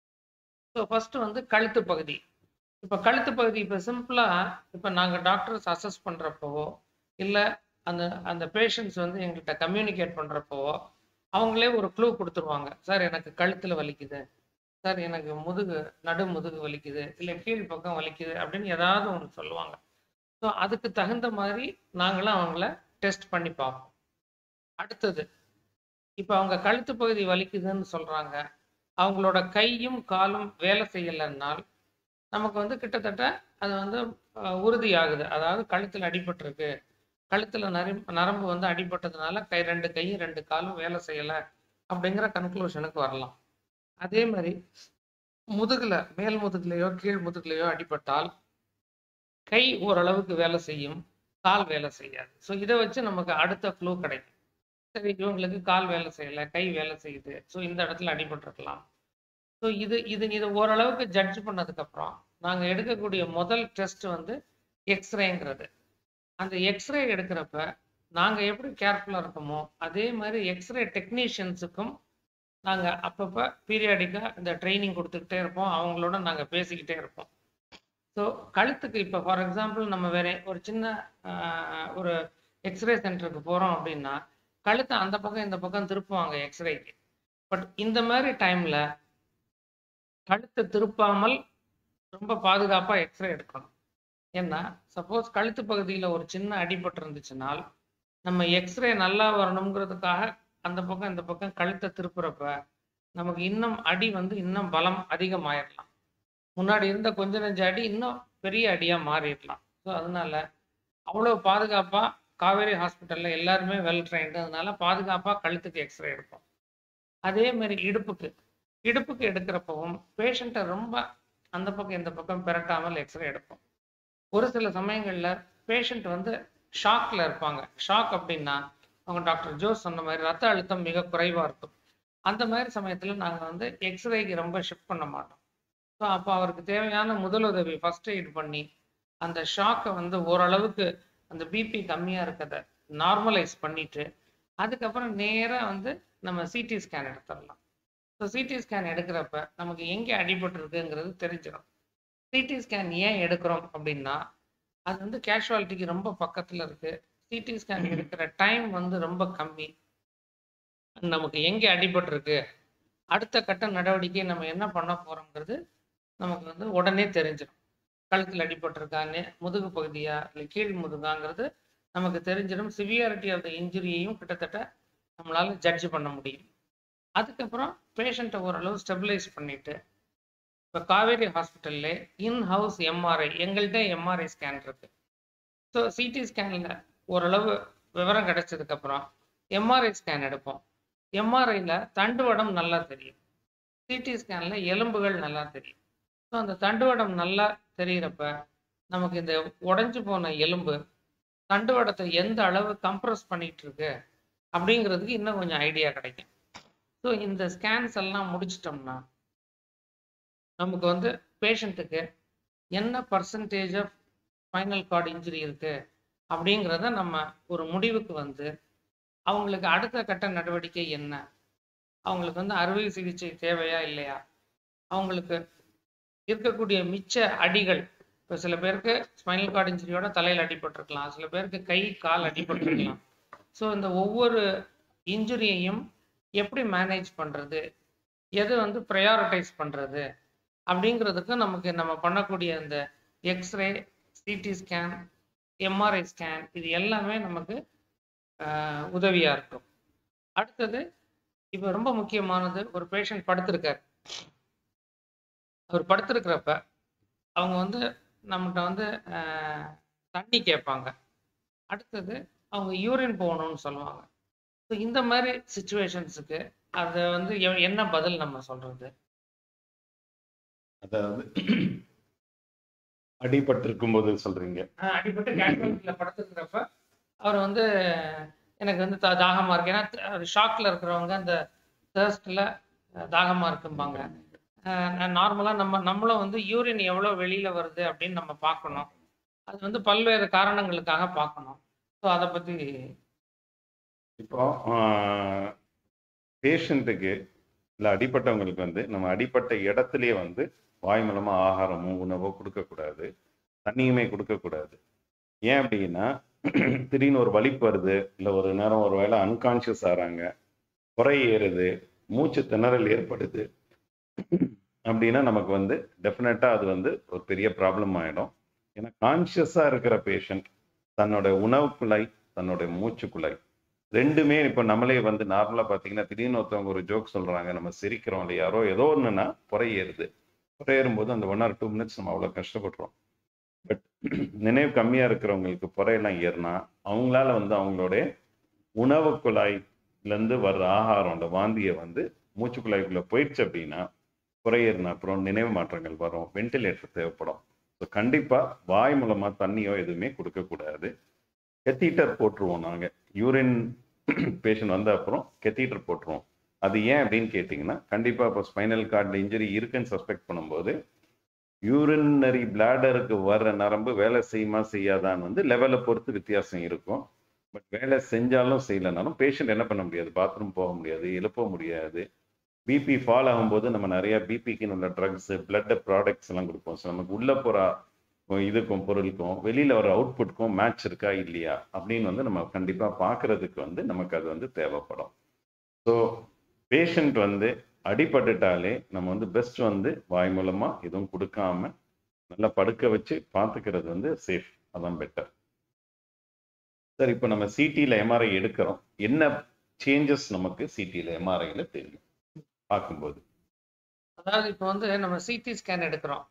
ஸோ ஃபஸ்ட்டு வந்து கழுத்து பகுதி இப்போ கழுத்து பகுதி இப்போ சிம்பிளாக இப்போ நாங்கள் டாக்டர்ஸ் அசஸ் பண்ணுறப்போவோ இல்லை அந்த அந்த பேஷண்ட்ஸ் வந்து எங்கள்கிட்ட கம்யூனிகேட் பண்ணுறப்போவோ அவங்களே ஒரு க்ளூ கொடுத்துருவாங்க சார் எனக்கு கழுத்தில் வலிக்குது சார் எனக்கு முதுகு நடு முதுகு வலிக்குது இல்லை கீழ் பக்கம் வலிக்குது அப்படின்னு ஏதாவது ஒன்று சொல்லுவாங்க ஸோ அதுக்கு தகுந்த மாதிரி நாங்களும் அவங்கள டெஸ்ட் பண்ணி பார்ப்போம் அடுத்தது இப்போ அவங்க கழுத்து பகுதி வலிக்குதுன்னு சொல்கிறாங்க அவங்களோட கையும் காலும் வேலை செய்யலைன்னால் நமக்கு வந்து கிட்டத்தட்ட அது வந்து அஹ், உறுதியாகுது அதாவது கழுத்தில் அடிபட்டிருக்கு கழுத்தில் நரி நரம்பு வந்து அடிபட்டதுனால கை ரெண்டு கையும் ரெண்டு காலும் வேலை செய்யலை அப்படிங்கிற கன்க்ளூஷனுக்கு வரலாம் அதே மாதிரி முதுகுல மேல் முதுகுலையோ கீழ் முதுகுலையோ அடிபட்டால் கை ஓரளவுக்கு வேலை செய்யும் கால் வேலை செய்யாது ஸோ இதை வச்சு நமக்கு அடுத்த க்ளூ கிடைக்கும் சரி இவங்களுக்கு கால் வேலை செய்யலை கை வேலை செய்யுது ஸோ இந்த இடத்துல அடிபட்டிருக்கலாம் ஸோ இது இது இது ஓரளவுக்கு ஜட்ஜ் பண்ணதுக்கப்புறம் நாங்கள் எடுக்கக்கூடிய முதல் டெஸ்ட் வந்து எக்ஸ்ரேங்கிறது அந்த எக்ஸ்ரே எடுக்கிறப்ப நாங்கள் எப்படி கேர்ஃபுல்லாக இருக்கோமோ அதே மாதிரி எக்ஸ்ரே டெக்னீஷியன்ஸுக்கும் நாங்கள் அப்பப்போ பீரியாடிக்காக இந்த ட்ரைனிங் கொடுத்துக்கிட்டே இருப்போம் அவங்களோட நாங்கள் பேசிக்கிட்டே இருப்போம் ஸோ கழுத்துக்கு இப்போ ஃபார் எக்ஸாம்பிள் நம்ம வேற ஒரு சின்ன ஆஹ், ஒரு எக்ஸ்ரே சென்டருக்கு போகிறோம் அப்படின்னா கழுத்தை அந்த பக்கம் இந்த பக்கம் திருப்புவாங்க எக்ஸ்ரேக்கு பட் இந்த மாதிரி டைமில் கழுத்தை திருப்பாமல் ரொம்ப பாதுகாப்பாக எக்ஸ்ரே எடுக்கணும் ஏன்னா சப்போஸ் கழுத்து பகுதியில் ஒரு சின்ன அடிபட்டு இருந்துச்சுனால் நம்ம எக்ஸ்ரே நல்லா வரணுங்கிறதுக்காக அந்த பக்கம் இந்த பக்கம் கழுத்தை திருப்புறப்ப நமக்கு இன்னும் அடி வந்து இன்னும் பலம் அதிகமாயிடலாம் முன்னாடி இருந்த கொஞ்ச நெஞ்ச அடி இன்னும் பெரிய அடியாக மாறிடலாம் ஸோ அதனால அவ்வளோ பாதுகாப்பாக காவேரி ஹாஸ்பிட்டலில் எல்லாருமே வெல் ட்ரைன்டு அதனால பாதுகாப்பாக கழுத்துக்கு எக்ஸ்ரே எடுப்போம் அதே மாதிரி இடுப்புக்கு இடுப்புக்கு எடுக்கிறப்பவும் பேஷண்ட்டை ரொம்ப அந்த பக்கம் இந்த பக்கம் பெரட்டாமல் எக்ஸ்ரே எடுப்போம் ஒரு சில சமயங்களில் பேஷண்ட் வந்து ஷாக்ல இருப்பாங்க ஷாக் அப்படின்னா அவங்க டாக்டர் ஜோஸ் சொன்ன மாதிரி ரத்த அழுத்தம் மிக குறைவாக இருக்கும் அந்த மாதிரி சமயத்தில் நாங்கள் வந்து எக்ஸ்ரேக்கு ரொம்ப ஷிஃப்ட் பண்ண மாட்டோம் ஸோ அப்போ அவருக்கு தேவையான முதலுதவி ஃபர்ஸ்ட் எய்ட் பண்ணி அந்த ஷாக்கை வந்து ஓரளவுக்கு அந்த பிபி கம்மியாக இருக்கிறத நார்மலைஸ் பண்ணிட்டு அதுக்கப்புறம் நேராக வந்து நம்ம சிடி ஸ்கேன் எடுத்துடலாம் ஸோ சிடி ஸ்கேன் எடுக்கிறப்ப நமக்கு எங்கே அடிபட்டிருக்குங்கிறது தெரிஞ்சிடும் சிடி ஸ்கேன் ஏன் எடுக்கிறோம் அப்படின்னா அது வந்து கேஷுவாலிட்டிக்கு ரொம்ப பக்கத்தில் இருக்கு சிடி ஸ்கேன் எடுக்கிற டைம் வந்து ரொம்ப கம்மி நமக்கு எங்கே அடிபட்டிருக்கு அடுத்த கட்ட நடவடிக்கை நம்ம என்ன பண்ண போறோங்கிறது நமக்கு வந்து உடனே தெரிஞ்சிடும் கழுத்தில் அடிபட்டிருக்கான்னு முதுகு பகுதியா இல்லை கீழ் முதுகாங்கிறது நமக்கு தெரிஞ்சிடும் சிவியாரிட்டி ஆஃப் த இன்ஜுரியையும் கிட்டத்தட்ட நம்மளால ஜட்ஜ் பண்ண முடியும் அதுக்கப்புறம் பேஷண்ட்டை ஓரளவு ஸ்டெபிலைஸ் பண்ணிட்டு இப்போ காவேரி ஹாஸ்பிட்டல்ல இன் ஹவுஸ் எம்ஆர்ஐ எங்கள்கிட்ட எம்ஆர்ஐ ஸ்கேன் இருக்கு ஸோ சிடி ஸ்கேனில் ஓரளவு விவரம் கிடைச்சதுக்கப்புறம் எம்ஆர்ஐ ஸ்கேன் எடுப்போம் எம்ஆர்ஐயில் தண்டுவடம் நல்லா தெரியும் சிடி ஸ்கேனில் எலும்புகள் நல்லா தெரியும் ஸோ அந்த தண்டுவடம் நல்லா தெரிகிறப்ப நமக்கு இந்த உடைஞ்சு போன எலும்பு தண்டுவடத்தை எந்த அளவு கம்ப்ரஸ் பண்ணிட்டு இருக்கு அப்படிங்கிறதுக்கு இன்னும் கொஞ்சம் ஐடியா கிடைக்கும் ஸோ இந்த ஸ்கேன்ஸ் எல்லாம் முடிச்சிட்டோம்னா நமக்கு வந்து பேஷண்ட்டுக்கு என்ன percentage of spinal cord injury இருக்கு அப்படிங்கிறத நம்ம ஒரு முடிவுக்கு வந்து அவங்களுக்கு அடுத்த கட்ட நடவடிக்கை என்ன அவங்களுக்கு வந்து அறுவை சிகிச்சை தேவையா இல்லையா அவங்களுக்கு இருக்கக்கூடிய மிச்ச அடிகள் இப்போ சில பேருக்கு ஸ்பைனல் கார்டு இன்ஜுரியோட தலையில் அடிபட்டிருக்கலாம் சில பேருக்கு கை கால் அடிபட்டிருக்கலாம் ஸோ இந்த ஒவ்வொரு இன்ஜுரியையும் எப்படி மேனேஜ் பண்ணுறது எது வந்து ப்ரையாரிட்டைஸ் பண்ணுறது அப்படிங்கிறதுக்கு நமக்கு நம்ம பண்ணக்கூடிய இந்த x-ray CT scan MRI scan இது எல்லாமே நமக்கு உதவியாக இருக்கும் அடுத்தது இப்போ ரொம்ப முக்கியமானது ஒரு பேஷண்ட் படுத்திருக்கார் அவர் படுத்திருக்கிறப்ப அவங்க வந்து நம்மகிட்ட வந்து அஹ், தண்ணி கேட்பாங்க அடுத்தது அவங்க யூரின் போகணும்னு சொல்லுவாங்க ஸோ இந்த மாதிரி சுச்சுவேஷன்ஸுக்கு அது வந்து எ- என்ன பதில் நம்ம சொல்றது அதாவது அடிபட்டிருக்கும் போது சொல்றீங்க அஹ் அடிபட்டு கேஷுவாலிட்டியில் படுத்துக்கிறப்ப அவர் வந்து எனக்கு வந்து தா- தாகமா இருக்கு ஏன்னா ஷாக்ல இருக்கிறவங்க அந்த தேர்ஸ்டில் தாகமா இருக்கும்பாங்க நார்மலாக நம்ம நம்மளும் வந்து யூரின் எவ்வளோ வெளியில வருது அப்படின்னு நம்ம பார்க்கணும் அது வந்து பல்வேறு காரணங்களுக்காக பார்க்கணும் ஸோ அதை பற்றி இப்போ பேஷண்ட்டுக்கு இல்லை அடிப்பட்டவங்களுக்கு வந்து நம்ம அடிப்பட்ட இடத்துலயே வந்து வாய் மூலமா ஆகாரமோ உணவோ கொடுக்கக்கூடாது தண்ணியுமே கொடுக்கக்கூடாது ஏன் அப்படின்னா திடீர்னு ஒரு வலிப்பு வருது இல்லை ஒரு நேரம் ஒரு வேளை அன்கான்ஷியஸ் ஆகிறாங்க குறை ஏறுது மூச்சு திணறல் ஏற்படுது அப்படின்னா நமக்கு வந்து டெஃபினட்டாக அது வந்து ஒரு பெரிய ப்ராப்ளம் ஆகிடும் ஏன்னா கான்ஷியஸாக இருக்கிற பேஷண்ட் தன்னோட உணவு குழாய் தன்னோட மூச்சு குழாய் ரெண்டுமே இப்போ நம்மளே வந்து நார்மலாக பார்த்தீங்கன்னா திடீர்னு ஒருத்தவங்க ஒரு ஜோக் சொல்கிறாங்க நம்ம சிரிக்கிறோம் இல்லை யாரோ ஏதோ ஒன்றுனா புறையேறுது புறையேறும்போது அந்த ஒன் ஆர் டூ மினிட்ஸ் நம்ம அவ்வளோ கஷ்டப்படுறோம் பட் நினைவு கம்மியாக இருக்கிறவங்களுக்கு புறையெல்லாம் ஏறினா அவங்களால வந்து அவங்களுடைய உணவு குழாய்லேருந்து வர்ற ஆகாரம் அந்த வாந்தியை வந்து மூச்சு குழாய்க்குள்ளே போயிடுச்சு அப்படின்னா புறையேறின அப்புறம் நினைவு மாற்றங்கள் வரும் வென்டிலேட்டர் தேவைப்படும் ஸோ கண்டிப்பாக வாய் மூலமாக தண்ணியோ எதுவுமே கொடுக்கக்கூடாது கெத்தீட்டர் போட்டுருவோம் நாங்கள் யூரின் பேஷண்ட் வந்த அப்புறம் கெத்தீட்டர் போட்டுருவோம் அது ஏன் அப்படின்னு கேட்டிங்கன்னா கண்டிப்பாக இப்போ ஸ்பைனல் கார்டில் இன்ஜுரி இருக்குன்னு சஸ்பெக்ட் பண்ணும்போது யூரினரி பிளாடருக்கு வர்ற நரம்பு வேலை செய்யுமா செய்யாதான்னு வந்து லெவலை பொறுத்து வித்தியாசம் இருக்கும் பட் வேலை செஞ்சாலும் செய்யலைனாலும் பேஷண்ட் என்ன பண்ண முடியாது பாத்ரூம் போக முடியாது எழுப்ப முடியாது பிபி ஃபால் ஆகும்போது நம்ம நிறைய பிபிக்குன்னு உள்ள ட்ரக்ஸ் பிளட் ப்ராடக்ட்ஸ் எல்லாம் கொடுப்போம் ஸோ நமக்கு உள்ள போகிற இதுக்கும் பொருளுக்கும் வெளியில வர அவுட்புட்க்கும் மேட்ச் இருக்கா இல்லையா அப்படின்னு வந்து நம்ம கண்டிப்பா பார்க்கறதுக்கு வந்து நமக்கு அது வந்து தேவைப்படும் ஸோ பேஷண்ட் வந்து அடிபட்டுட்டாலே நம்ம வந்து பெஸ்ட் வந்து வாய் மூலமா எதுவும் கொடுக்காம நல்லா படுக்க வச்சு பார்த்துக்கிறது வந்து சேஃப் அதான் பெட்டர் சார் இப்போ நம்ம சிடியில் எம்ஆர்ஐ எடுக்கிறோம் என்ன சேஞ்சஸ் நமக்கு சிடியில் எம்ஆர்ஐல தெரியும் பார்க்கும்போது அதாவது இப்போ வந்து நம்ம சிடி ஸ்கேன் எடுக்கிறோம்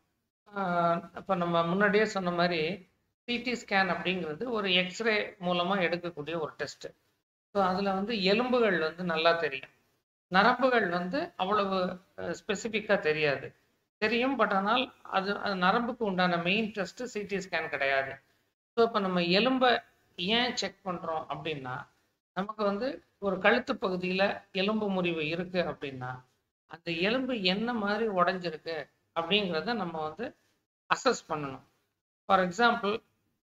இப்போ நம்ம முன்னாடியே சொன்ன மாதிரி சிடி ஸ்கேன் அப்படிங்கிறது ஒரு எக்ஸ்ரே மூலமாக எடுக்கக்கூடிய ஒரு டெஸ்ட்டு ஸோ அதில் வந்து எலும்புகள் வந்து நல்லா தெரியும் நரம்புகள் வந்து அவ்வளவு ஸ்பெசிஃபிக்காக தெரியாது தெரியும் பட் ஆனால் அது அது நரம்புக்கு உண்டான மெயின் டெஸ்ட்டு சிடி ஸ்கேன் கிடையாது ஸோ இப்போ நம்ம எலும்பை ஏன் செக் பண்ணுறோம் அப்படின்னா நமக்கு வந்து ஒரு கழுத்து பகுதியில் எலும்பு முறிவு இருக்குது அப்படின்னா அந்த எலும்பு என்ன மாதிரி உடஞ்சிருக்கு அப்படிங்கிறத நம்ம வந்து அசஸ் பண்ணணும் ஃபார் எக்ஸாம்பிள்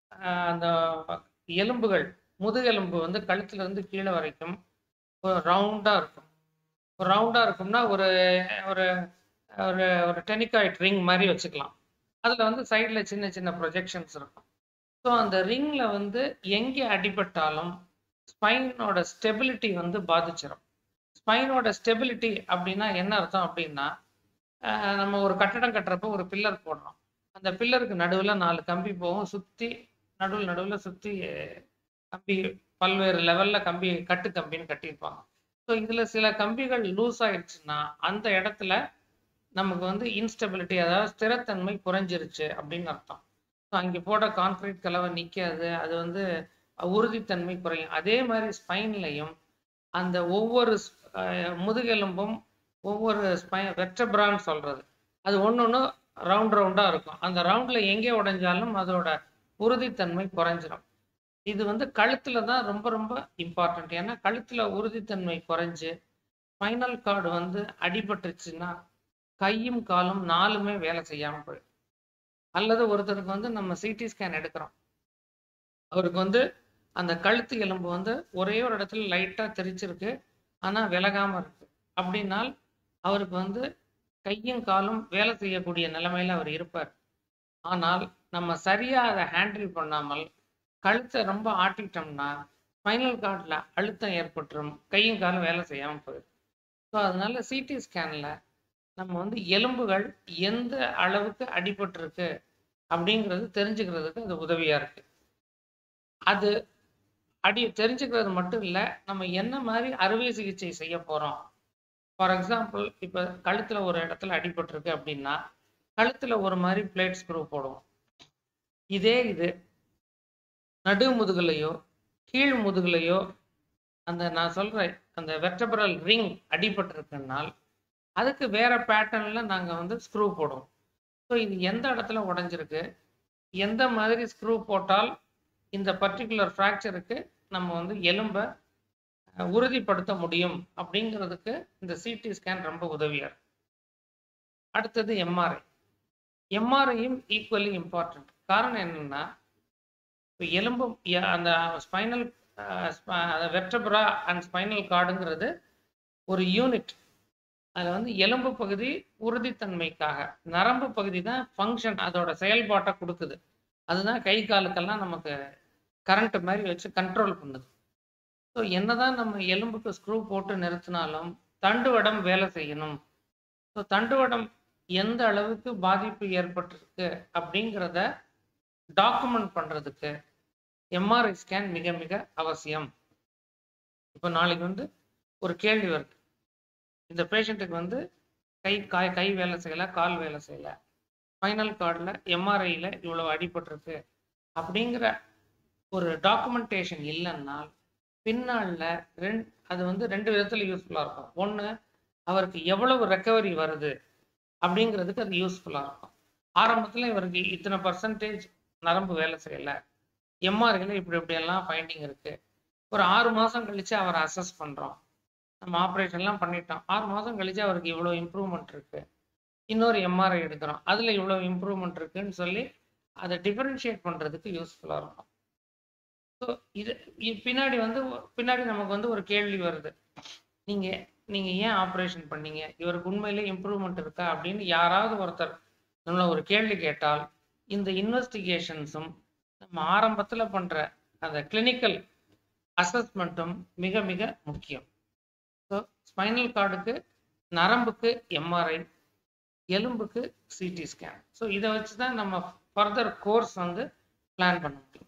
அந்த எலும்புகள் முதுகெலும்பு வந்து கழுத்துல இருந்து கீழே வரைக்கும் ஒரு ரவுண்டாக இருக்கும் ஒரு ரவுண்டாக இருக்கும்னா ஒரு ஒரு ஒரு ஒரு டெனிகாய்ட் ரிங் மாதிரி வச்சுக்கலாம் அதில் வந்து சைடில் சின்ன சின்ன ப்ரொஜெக்ஷன்ஸ் இருக்கும் ஸோ அந்த ரிங்கில் வந்து எங்கே அடிபட்டாலும் ஸ்பைனோட ஸ்டெபிலிட்டி வந்து பாதிச்சிடும் ஸ்பைனோட ஸ்டெபிலிட்டி அப்படின்னா என்ன அர்த்தம் அப்படின்னா அஹ் நம்ம ஒரு கட்டடம் கட்டுறப்போ ஒரு பில்லர் போடுறோம் அந்த பில்லருக்கு நடுவில் நாலு கம்பி போகும் சுற்றி நடுவில் நடுவில் சுற்றி கம்பி பல்வேறு லெவலில் கம்பி கட்டு கம்பின்னு கட்டியிருப்பாங்க ஸோ இதில் சில கம்பிகள் லூஸ் ஆயிடுச்சுன்னா அந்த இடத்துல நமக்கு வந்து இன்ஸ்டெபிலிட்டி அதாவது ஸ்திரத்தன்மை குறைஞ்சிருச்சு அப்படின்னு அர்த்தம் ஸோ அங்கே போட கான்கிரீட் கலவை நிற்காது அது வந்து உறுதித்தன்மை குறையும் அதே மாதிரி ஸ்பைன்லையும் அந்த ஒவ்வொரு அஹ், முதுகெலும்பும் ஒவ்வொரு ஸ்பை வெற்றபிரான்னு சொல்றது அது ஒன்று ஒன்று ரவுண்ட் ரவுண்டாக இருக்கும் அந்த ரவுண்டில் எங்கே உடைஞ்சாலும் அதோட உறுதித்தன்மை குறைஞ்சிரும் இது வந்து கழுத்தில் தான் ரொம்ப ரொம்ப இம்பார்ட்டன்ட் ஏன்னா கழுத்தில் உறுதித்தன்மை குறைஞ்சு ஸ்பைனல் கார்டு வந்து அடிபட்டுருச்சுன்னா கையும் காலும் நாலுமே வேலை செய்யாமல் போயிடும் அல்லது ஒருத்தருக்கு வந்து நம்ம சிடி ஸ்கேன் எடுக்கிறோம் அவருக்கு வந்து அந்த கழுத்து எலும்பு வந்து ஒரே ஒரு இடத்துல லைட்டாக தெரிச்சிருக்கு ஆனால் விலகாமல் இருக்கு அப்படின்னால் அவருக்கு வந்து கையும் காலும் வேலை செய்யக்கூடிய நிலைமையில அவர் இருப்பார் ஆனால் நம்ம சரியா அதை ஹேண்டில் பண்ணாமல் கழுத்தை ரொம்ப ஆட்டிட்டோம்னா ஸ்பைனல் கார்டில் அழுத்தம் ஏற்பட்டுரும் கையும் காலும் வேலை செய்யாமல் போயிடும் ஸோ அதனால சிடி ஸ்கேனில் நம்ம வந்து எலும்புகள் எந்த அளவுக்கு அடிபட்டிருக்கு அப்படிங்கிறது தெரிஞ்சுக்கிறதுக்கு அது உதவியாக இருக்கு அது அடி தெரிஞ்சுக்கிறது மட்டும் இல்லை நம்ம என்ன மாதிரி அறுவை சிகிச்சை செய்ய போகிறோம் ஃபார் எக்ஸாம்பிள் இப்போ கழுத்தில் ஒரு இடத்துல அடிபட்டிருக்கு அப்படின்னா கழுத்தில் ஒரு மாதிரி பிளேட் ஸ்க்ரூ போடுவோம் இதே இது நடு முதுகுலையோ கீழ் முதுகுலையோ அந்த நான் சொல்கிறேன் அந்த வெர்டபரல் ரிங் அடிபட்டிருக்குன்னால் அதுக்கு வேற பேட்டர்னில் நாங்கள் வந்து ஸ்க்ரூ போடுவோம் ஸோ இது எந்த இடத்துல உடஞ்சிருக்கு எந்த மாதிரி ஸ்க்ரூ போட்டால் இந்த பர்டிகுலர் ஃப்ராக்சருக்கு நம்ம வந்து எலும்பை அஹ், உறுதிப்படுத்த முடியும் அப்படிங்கிறதுக்கு இந்த சிடி ஸ்கேன் ரொம்ப உதவியாக இருக்கு அடுத்தது எம்ஆர்ஐ எம்ஆர்ஐயும் ஈக்குவலி இம்பார்ட்டன்ட் காரணம் என்னன்னா இப்போ எலும்பு ய- அந்த ஸ்பைனல் வெர்டப்ரா அண்ட் ஸ்பைனல் கார்டுங்கிறது ஒரு யூனிட் அதில் வந்து எலும்பு பகுதி உறுதித்தன்மைக்காக நரம்பு பகுதி தான் ஃபங்க்ஷன் அதோட செயல்பாட்டை கொடுக்குது அதுதான் கை காலுக்கெல்லாம் நமக்கு கரண்ட் மாதிரி வச்சு கண்ட்ரோல் பண்ணுது ஸோ என்னதான் நம்ம எலும்புக்கு ஸ்க்ரூ போட்டு நிறுத்தினாலும் தண்டுவடம் வேலை செய்யணும் ஸோ தண்டுவடம் எந்த அளவுக்கு பாதிப்பு ஏற்பட்டிருக்கு அப்படிங்கிறத டாக்குமெண்ட் பண்ணுறதுக்கு எம்ஆர்ஐ ஸ்கேன் மிக மிக அவசியம் இப்போ நாளைக்கு வந்து ஒரு கேள்வி வருது இந்த பேஷண்ட்டுக்கு வந்து கை காய் கை வேலை செய்யலை கால் வேலை செய்யலை ஃபைனல் கார்டில் எம்ஆர்ஐயில் இவ்வளோ அடிபட்டிருக்கு அப்படிங்கிற ஒரு டாக்குமெண்டேஷன் இல்லைன்னால் பின்னாளில் ரெண் அது வந்து ரெண்டு விதத்தில் யூஸ்ஃபுல்லாக இருக்கும் ஒன்று அவருக்கு எவ்வளவு ரெக்கவரி வருது அப்படிங்கிறதுக்கு அது யூஸ்ஃபுல்லாக இருக்கும் ஆரம்பத்தில் இவருக்கு இத்தனை பர்சன்டேஜ் நரம்பு வேலை செய்யலை எம்ஆர்ஐயில் இப்படி இப்படியெல்லாம் ஃபைண்டிங் இருக்குது ஒரு ஆறு மாதம் கழித்து அவரை அசஸ் பண்ணுறோம் நம்ம ஆப்ரேஷன்லாம் பண்ணிட்டோம் ஆறு மாதம் கழித்து அவருக்கு இவ்வளோ இம்ப்ரூவ்மெண்ட் இருக்குது இன்னொரு எம்ஆர்ஐ எடுக்கிறோம் அதில் இவ்வளோ இம்ப்ரூவ்மெண்ட் இருக்குன்னு சொல்லி அதை டிஃபரன்ஷியேட் பண்ணுறதுக்கு யூஸ்ஃபுல்லாக இருக்கும் ஸோ இது இ- பின்னாடி வந்து பின்னாடி நமக்கு வந்து ஒரு கேள்வி வருது நீங்கள் நீங்கள் ஏன் ஆப்ரேஷன் பண்ணீங்க இவருக்கு உண்மையிலே இம்ப்ரூவ்மெண்ட் இருக்கா அப்படின்னு யாராவது ஒருத்தர் நம்மளை ஒரு கேள்வி கேட்டால் இந்த இன்வெஸ்டிகேஷன்ஸும் நம்ம ஆரம்பத்தில் பண்ணுற அந்த கிளினிக்கல் அசஸ்மெண்ட்டும் மிக மிக முக்கியம் ஸோ ஸ்பைனல் கார்டுக்கு நரம்புக்கு எம்ஆர்ஐ எலும்புக்கு சிடி ஸ்கேன் ஸோ இதை வச்சு தான் நம்ம ஃபர்தர் கோர்ஸ் வந்து பிளான் பண்ண முடியும்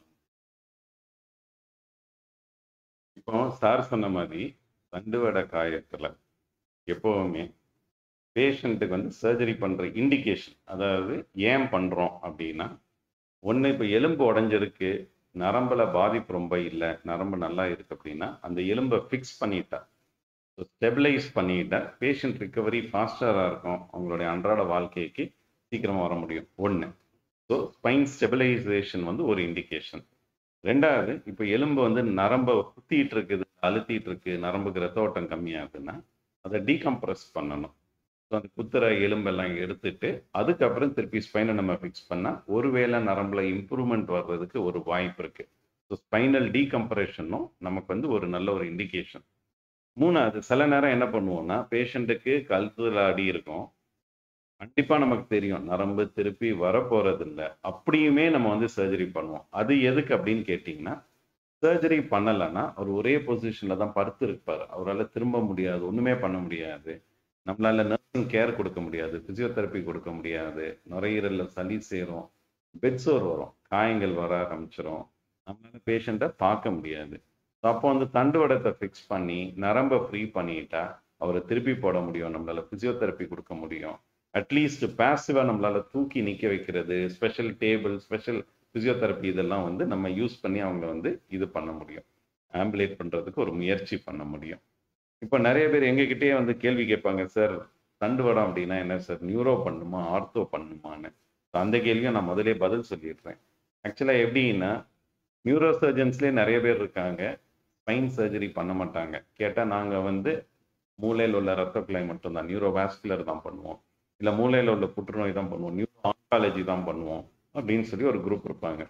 இப்போ சார் சொன்ன மாதிரி தண்டுவட காயத்துல எப்பவுமே பேஷண்ட்டுக்கு வந்து சர்ஜரி பண்ற இண்டிகேஷன் அதாவது ஏன் பண்றோம் அப்படின்னா ஒன்று இப்போ எலும்பு உடைஞ்சிருக்கு நரம்புல பாதிப்பு ரொம்ப இல்லை நரம்பு நல்லா இருக்கு அப்படின்னா அந்த எலும்பை ஃபிக்ஸ் பண்ணிட்டா ஸோ ஸ்டெபிளைஸ் பண்ணிட்டா பேஷண்ட் ரிக்கவரி ஃபாஸ்டராக இருக்கும் அவங்களுடைய அன்றாட வாழ்க்கைக்கு சீக்கிரமாக வர முடியும் ஒன்று ஸோ ஸ்பைன் ஸ்டெபிலைசேஷன் வந்து ஒரு இண்டிகேஷன் ரெண்டாவது இப்போ எலும்பு வந்து நரம்பை குத்திட்டு இருக்குது அழுத்திட்டு இருக்கு நரம்புக்கு ரத்த ஓட்டம் கம்மியாகுதுன்னா அதை டீகம்ப்ரஸ் பண்ணணும் ஸோ அந்த குத்துற எலும்பெல்லாம் எடுத்துட்டு அதுக்கப்புறம் திருப்பி ஸ்பைனை நம்ம ஃபிக்ஸ் பண்ணால் ஒருவேளை நரம்புல இம்ப்ரூவ்மெண்ட் வர்றதுக்கு ஒரு வாய்ப்பு இருக்கு ஸோ ஸ்பைனல் டீகம்ப்ரெஷனும் நமக்கு வந்து ஒரு நல்ல ஒரு இண்டிகேஷன் மூணாவது சில நேரம் என்ன பண்ணுவோம்னா பேஷண்ட்டுக்கு கழுத்துல அடி இருக்கும் கண்டிப்பா நமக்கு தெரியும் நரம்பு திருப்பி வரப்போறது இல்லை அப்படியுமே நம்ம வந்து சர்ஜரி பண்ணுவோம் அது எதுக்கு அப்படின்னு கேட்டிங்கன்னா சர்ஜரி பண்ணலைன்னா அவர் ஒரே பொசிஷன்ல தான் படுத்து இருப்பார் அவரால் திரும்ப முடியாது ஒண்ணுமே பண்ண முடியாது நம்மளால நர்சிங் கேர் கொடுக்க முடியாது பிசியோதெரப்பி கொடுக்க முடியாது நுரையீரல்ல சளி சேரும் பெட்சோர் வரும் காயங்கள் வர ஆரம்பிச்சிரும் நம்மளால பேஷண்ட்டை பார்க்க முடியாது அப்போ வந்து தண்டுவடத்தை ஃபிக்ஸ் பண்ணி நரம்பை ஃப்ரீ பண்ணிட்டா அவரை திருப்பி போட முடியும் நம்மளால பிசியோதெரப்பி கொடுக்க முடியும் அட்லீஸ்ட் பேசிவா நம்மளால தூக்கி நிக்க வைக்கிறது ஸ்பெஷல் டேபிள் ஸ்பெஷல் பிசியோதெரப்பி இதெல்லாம் வந்து நம்ம யூஸ் பண்ணி அவங்க வந்து இது பண்ண முடியும் ஆம்புலேட் பண்றதுக்கு ஒரு முயற்சி பண்ண முடியும் இப்போ நிறைய பேர் எங்ககிட்டயே வந்து கேள்வி கேட்பாங்க சார் தண்டுவடம் அப்படின்னா என்ன சார் நியூரோ பண்ணுமா ஆர்த்தோ பண்ணுமான்னு அந்த கேள்வியும் நான் முதலே பதில் சொல்லிடுறேன் ஆக்சுவலாக எப்படின்னா நியூரோ சர்ஜன்ஸ்லேயே நிறைய பேர் இருக்காங்க ஸ்பைன் சர்ஜரி பண்ண மாட்டாங்க கேட்டால் நாங்கள் வந்து மூளையில் உள்ள ரத்த குழாய் மட்டும்தான் நியூரோ வாஸ்குலர் தான் பண்ணுவோம் இல்லை மூளையில் உள்ள புற்றுநோய் தான் பண்ணுவோம் நியூரோ ஆங்காலஜி தான் பண்ணுவோம் அப்படின்னு சொல்லி ஒரு குரூப் இருப்பாங்க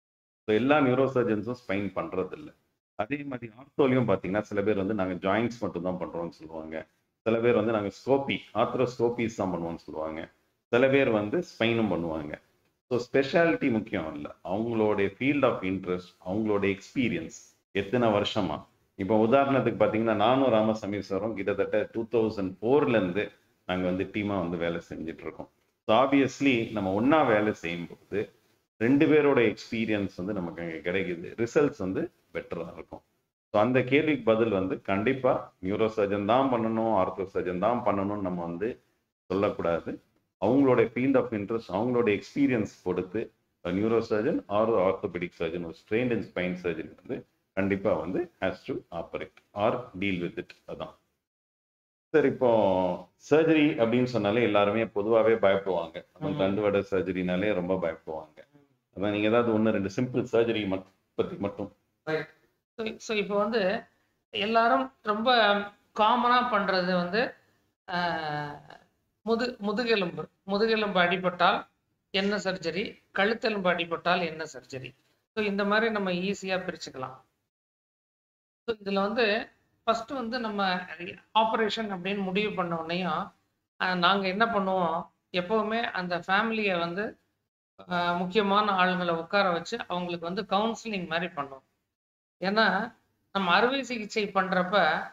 ஸோ எல்லா நியூரோ சர்ஜன்ஸும் ஸ்பைன் பண்ணுறதில்ல அதே மாதிரி ஆர்த்தோலையும் பார்த்தீங்கன்னா சில பேர் வந்து நாங்கள் ஜாயின்ட்ஸ் மட்டும் தான் பண்ணுறோம்னு சொல்லுவாங்க சில பேர் வந்து நாங்கள் ஸ்கோப்பி ஆத்ரோஸ்கோபிஸ் தான் பண்ணுவோம்னு சொல்லுவாங்க சில பேர் வந்து ஸ்பைனும் பண்ணுவாங்க ஸோ ஸ்பெஷாலிட்டி முக்கியம் இல்லை அவங்களுடைய ஃபீல்ட் ஆஃப் இன்ட்ரெஸ்ட் அவங்களோட எக்ஸ்பீரியன்ஸ் எத்தனை வருஷமா இப்போ உதாரணத்துக்கு பார்த்தீங்கன்னா நானும் ராமசாமி சாரும் கிட்டத்தட்ட டூ தௌசண்ட் ஃபோர்லேருந்து நாங்கள் வந்து டீமாக வந்து வேலை செஞ்சுட்டு இருக்கோம் ஸோ ஆப்வியஸ்லி நம்ம ஒன்றா வேலை செய்யும்போது ரெண்டு பேரோட எக்ஸ்பீரியன்ஸ் வந்து நமக்கு அங்கே கிடைக்குது ரிசல்ட்ஸ் வந்து பெட்டராக இருக்கும் ஸோ அந்த கேள்விக்கு பதில் வந்து கண்டிப்பாக நியூரோ சர்ஜன் தான் பண்ணணும் ஆர்த்தோ சர்ஜன் தான் பண்ணணும்னு நம்ம வந்து சொல்லக்கூடாது அவங்களோட ஃபீல்ட் ஆஃப் இன்ட்ரெஸ்ட் அவங்களோட எக்ஸ்பீரியன்ஸ் பொறுத்து neuro surgeon or orthopaedic surgeon ஒரு ஸ்ட்ரெயின் அண்ட் ஸ்பைன் சர்ஜன் வந்து கண்டிப்பாக வந்து has to operate or deal with it அதான் சார் இப்போ சர்ஜரி அப்படின்னு சொன்னாலே எல்லாருமே பொதுவாகவே பயப்படுவாங்க நம்ம ம். தண்டுவட சர்ஜரினாலே ரொம்ப பயப்படுவாங்க அதான் நீங்கள் ஏதாவது ஒன்று ரெண்டு சிம்பிள் சர்ஜரி மட் பற்றி மட்டும் ஸோ ஸோ இப்போ வந்து எல்லாரும் ரொம்ப காமனாக பண்ணுறது வந்து ஆஹ், முது முதுகெலும்பு முதுகெலும்பு அடிபட்டால் என்ன சர்ஜரி கழுத்தெலும்பு அடிபட்டால் என்ன சர்ஜரி ஸோ இந்த மாதிரி நம்ம ஈஸியாக பிரிச்சுக்கலாம் ஸோ இதில் வந்து ஃபஸ்ட்டு வந்து நம்ம ஆப்ரேஷன் அப்படின்னு முடிவு பண்ண உடனேயும் நாங்கள் என்ன பண்ணுவோம் எப்போவுமே அந்த ஃபேமிலியை வந்து ஆஹ், முக்கியமான ஆளுங்களை உட்கார வச்சு அவங்களுக்கு வந்து கவுன்சிலிங் மாதிரி பண்ணுவோம் ஏன்னா நம்ம அறுவை சிகிச்சை பண்றப்ப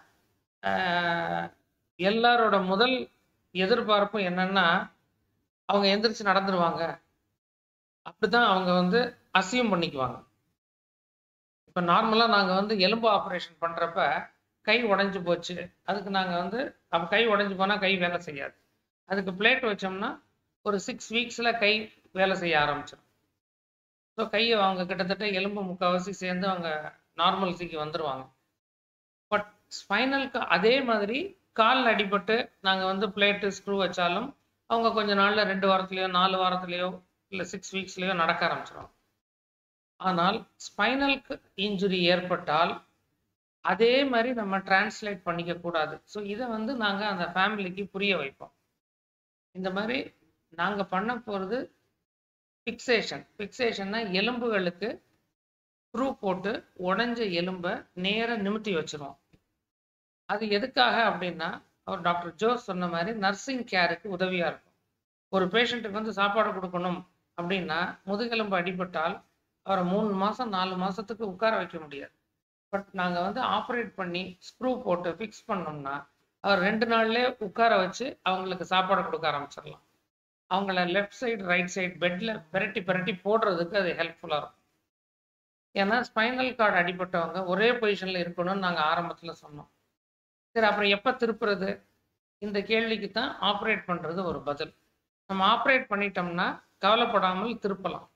ஆஹ், எல்லாரோட முதல் எதிர்பார்ப்பும் என்னன்னா அவங்க எந்திரிச்சு நடந்துருவாங்க அப்படிதான் அவங்க வந்து அசியம் பண்ணிக்குவாங்க இப்போ நார்மலாக நாங்கள் வந்து எலும்பு ஆப்ரேஷன் பண்ணுறப்ப கை உடைஞ்சு போச்சு அதுக்கு நாங்கள் வந்து அப்போ கை உடைஞ்சு போனால் கை வேலை செய்யாது அதுக்கு பிளேட் வச்சோம்னா ஒரு சிக்ஸ் வீக்ஸில் கை வேலை செய்ய ஆரம்பிச்சிடும் ஸோ கையை அவங்க கிட்டத்தட்ட எலும்பு முக்கால்வாசி சேர்ந்து அவங்க நார்மல்சிக்கு வந்துடுவாங்க பட் ஸ்பைனலுக்கு அதே மாதிரி கால் அடிபட்டு நாங்கள் வந்து பிளேட்டு ஸ்க்ரூ வச்சாலும் அவங்க கொஞ்ச நாளில் ரெண்டு வாரத்துலேயோ நாலு வாரத்துலேயோ இல்லை சிக்ஸ் வீக்ஸ்லேயோ நடக்க ஆரம்பிச்சிடும் ஆனால் ஸ்பைனலுக்கு இன்ஜுரி ஏற்பட்டால் அதே மாதிரி நம்ம டிரான்ஸ்லேட் பண்ணிக்க கூடாது ஸோ இதை வந்து நாங்கள் அந்த ஃபேமிலிக்கு புரிய வைப்போம் இந்த மாதிரி நாங்கள் பண்ண போகிறது ஃபிக்சேஷன் ஃபிக்சேஷன்னா எலும்புகளுக்கு ஸ்க்ரூ போட்டு உடைஞ்ச எலும்பை நேராக நிமித்தி வச்சிருவோம் அது எதுக்காக அப்படின்னா அவர் டாக்டர் ஜோஸ் சொன்ன மாதிரி நர்சிங் கேருக்கு உதவியாக இருக்கும் ஒரு பேஷண்ட்டுக்கு வந்து சாப்பாடு கொடுக்கணும் அப்படின்னா முதுகெலும்பு அடிபட்டால் அவரை மூணு மாதம் நாலு மாதத்துக்கு உட்கார வைக்க முடியாது பட் நாங்கள் வந்து ஆப்ரேட் பண்ணி ஸ்க்ரூ போட்டு ஃபிக்ஸ் பண்ணோம்னா அவர் ரெண்டு நாள்லேயே உட்கார வச்சு அவங்களுக்கு சாப்பாடு கொடுக்க ஆரம்பிச்சிடலாம் அவங்கள லெஃப்ட் சைடு ரைட் சைடு பெட்டில் பெரட்டி பெரட்டி போடுறதுக்கு அது ஹெல்ப்ஃபுல்லாக இருக்கும் ஏன்னா ஸ்பைனல் கார்டு அடிபட்டவங்க ஒரே பொசிஷனில் இருக்கணும்னு நாங்கள் ஆரம்பத்தில் சொன்னோம் சரி அப்புறம் எப்போ திருப்புறது இந்த கேள்விக்கு தான் ஆப்ரேட் பண்ணுறது ஒரு பதில் நம்ம ஆப்ரேட் பண்ணிட்டோம்னா கவலைப்படாமல் திருப்பலாம்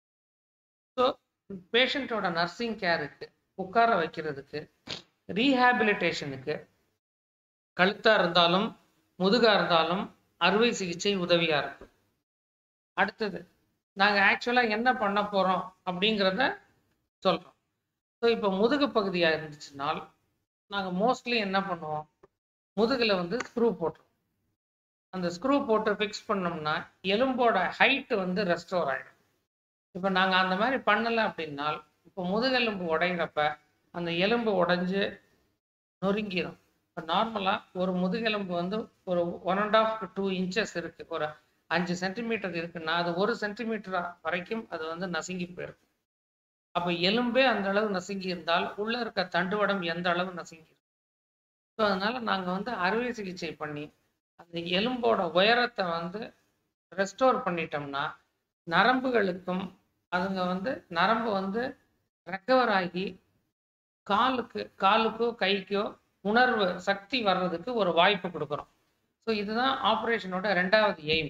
ஸோ பேஷண்ட்டோட நர்சிங் கேருக்கு உட்கார வைக்கிறதுக்கு ரீஹாபிலிட்டேஷனுக்கு கழுத்தாக இருந்தாலும் முதுகாக இருந்தாலும் அறுவை சிகிச்சை உதவியாக இருக்கும் அடுத்தது நாங்கள் ஆக்சுவலாக என்ன பண்ண போகிறோம் அப்படிங்கிறத சொல்கிறோம் ஸோ இப்போ முதுகு பகுதியாக இருந்துச்சுனால் நாங்கள் மோஸ்ட்லி என்ன பண்ணுவோம் முதுகில் வந்து ஸ்க்ரூ போட்டுருவோம் அந்த ஸ்க்ரூ போட்டு ஃபிக்ஸ் பண்ணோம்னா எலும்போட ஹைட்டு வந்து ரெஸ்டோர் ஆகிடும் இப்போ நாங்கள் அந்த மாதிரி பண்ணலை அப்படின்னால் இப்போ முதுகெலும்பு உடையிறப்ப அந்த எலும்பு உடைஞ்சு நொறுங்கிடும் இப்போ நார்மலாக ஒரு முதுகெலும்பு வந்து ஒரு one and half to two inches இருக்குது ஒரு அஞ்சு சென்டிமீட்டர் இருக்குன்னா அது ஒரு சென்டிமீட்டர் வரைக்கும் அது வந்து நசுங்கி போயிருக்கும் அப்போ எலும்பே அந்த அளவு நசுங்கி இருந்தால் உள்ளே இருக்க தண்டுவடம் எந்த அளவு நசுங்கி இருக்கும் ஸோ அதனால நாங்கள் வந்து அறுவை சிகிச்சை பண்ணி அந்த எலும்போட உயரத்தை வந்து ரெஸ்டோர் பண்ணிட்டோம்னா நரம்புகளுக்கும் அதுங்க வந்து நரம்பு வந்து ரெக்கவர் ஆகி காலுக்கு காலுக்கோ கைக்கோ உணர்வு சக்தி வர்றதுக்கு ஒரு வாய்ப்பு கொடுக்குறோம் ஸோ இதுதான் ஆப்ரேஷனோட ரெண்டாவது எய்ம்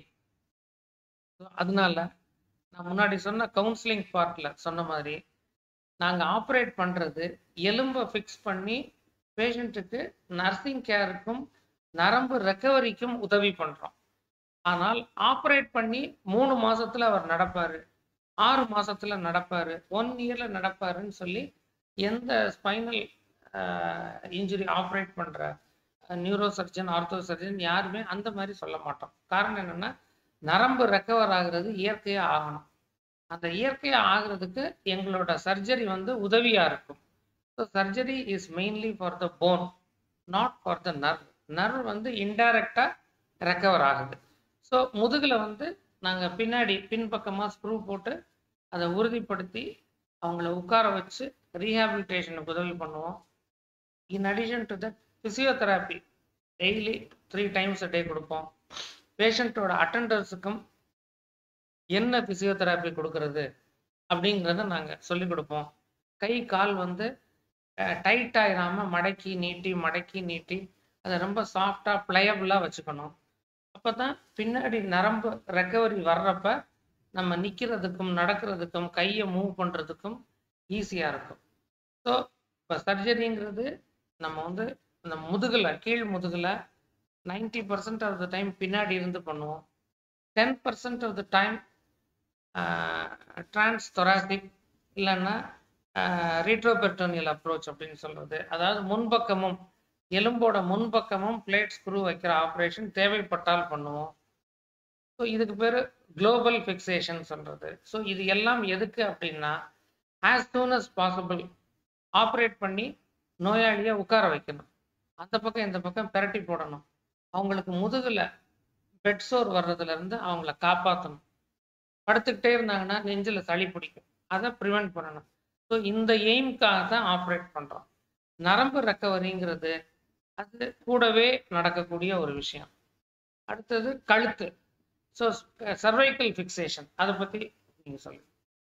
அதனால நான் முன்னாடி சொன்ன கவுன்சிலிங் பார்ட்டில் சொன்ன மாதிரி நாங்கள் ஆப்ரேட் பண்ணுறது எலும்பை ஃபிக்ஸ் பண்ணி பேஷண்ட்டுக்கு நர்சிங் கேருக்கும் நரம்பு ரெக்கவரிக்கும் உதவி பண்ணுறோம் ஆனால் ஆப்ரேட் பண்ணி மூணு மாசத்துல அவர் நடப்பார் ஆறு மாசத்துல நடப்பார் ஒன் இயரில் நடப்பாருன்னு சொல்லி எந்த ஸ்பைனல் இன்ஜுரி ஆப்ரேட் பண்ணுற நியூரோ சர்ஜன் ஆர்த்தோ சர்ஜன் யாருமே அந்த மாதிரி சொல்ல மாட்டோம் காரணம் என்னென்னா நரம்பு ரெக்கவர் ஆகுறது இயற்கையாக ஆகணும் அந்த இயற்கையாக ஆகுறதுக்கு எங்களோட சர்ஜரி வந்து உதவியாக இருக்கும் so surgery is mainly for the bone not for the nerve nerve வந்து இன்டைரக்டாக ரெக்கவர் ஆகுது ஸோ முதுகில் வந்து நாங்கள் பின்னாடி பின்பக்கமாக ஸ்க்ரூ போட்டு அதை உறுதிப்படுத்தி அவங்கள உட்கார வச்சு ரீஹாபிலிட்டேஷனுக்கு உதவி பண்ணுவோம் in addition to that physiotherapy daily three times day கொடுப்போம் பேஷண்ட்டோட அட்டண்டர்ஸுக்கும் என்ன ஃபிசியோதெராப்பி கொடுக்கறது அப்படிங்கிறத நாங்கள் சொல்லிக் கொடுப்போம் கை கால் வந்து டைட் ஆயிடாமல் மடக்கி நீட்டி மடக்கி நீட்டி அதை ரொம்ப சாஃப்டாக ப்ளையபுளாக வச்சுக்கணும் அப்போ தான் பின்னாடி நரம்பு ரெக்கவரி வர்றப்ப நம்ம நிற்கிறதுக்கும் நடக்கிறதுக்கும் கையை மூவ் பண்ணுறதுக்கும் ஈஸியாக இருக்கும் ஸோ இப்போ சர்ஜரிங்கிறது நம்ம வந்து இந்த முதுகில் கீழ் முதுகில் ninety percent of the time பின்னாடி இருந்து பண்ணுவோம் ten percent of the time trans thoracic இல்லைன்னா ரீட்ரோபெர்டோனியல் அப்ரோச் அப்படின்னு சொல்கிறது அதாவது முன்பக்கமும் எலும்போட முன்பக்கமும் பிளேட் ஸ்க்ரூ வைக்கிற ஆப்ரேஷன் தேவைப்பட்டால் பண்ணுவோம் ஸோ இதுக்கு பேர் குளோபல் ஃபிக்சேஷன் சொல்கிறது ஸோ இது எல்லாம் எதுக்கு அப்படின்னா as soon as possible operate பண்ணி நோயாளியை உட்கார வைக்கணும் அந்த பக்கம் இந்த பக்கம் பிரட்டி போடணும் அவங்களுக்கு முதுகில் பெட் சோர் வர்றதுலேருந்து அவங்கள காப்பாற்றணும் படுத்துக்கிட்டே இருந்தாங்கன்னா நெஞ்சில் சளி பிடிக்கும் அதை ப்ரிவெண்ட் பண்ணணும் ஸோ இந்த எய்ம்க்காக தான் ஆப்ரேட் பண்ணுறோம் நரம்பு ரெக்கவரிங்கிறது அது கூடவே நடக்கக்கூடிய ஒரு விஷயம் அடுத்தது கழுத்து ஸோ சர்வைக்கல் ஃபிக்சேஷன் அதை பற்றி நீங்கள் சொல்லுங்கள்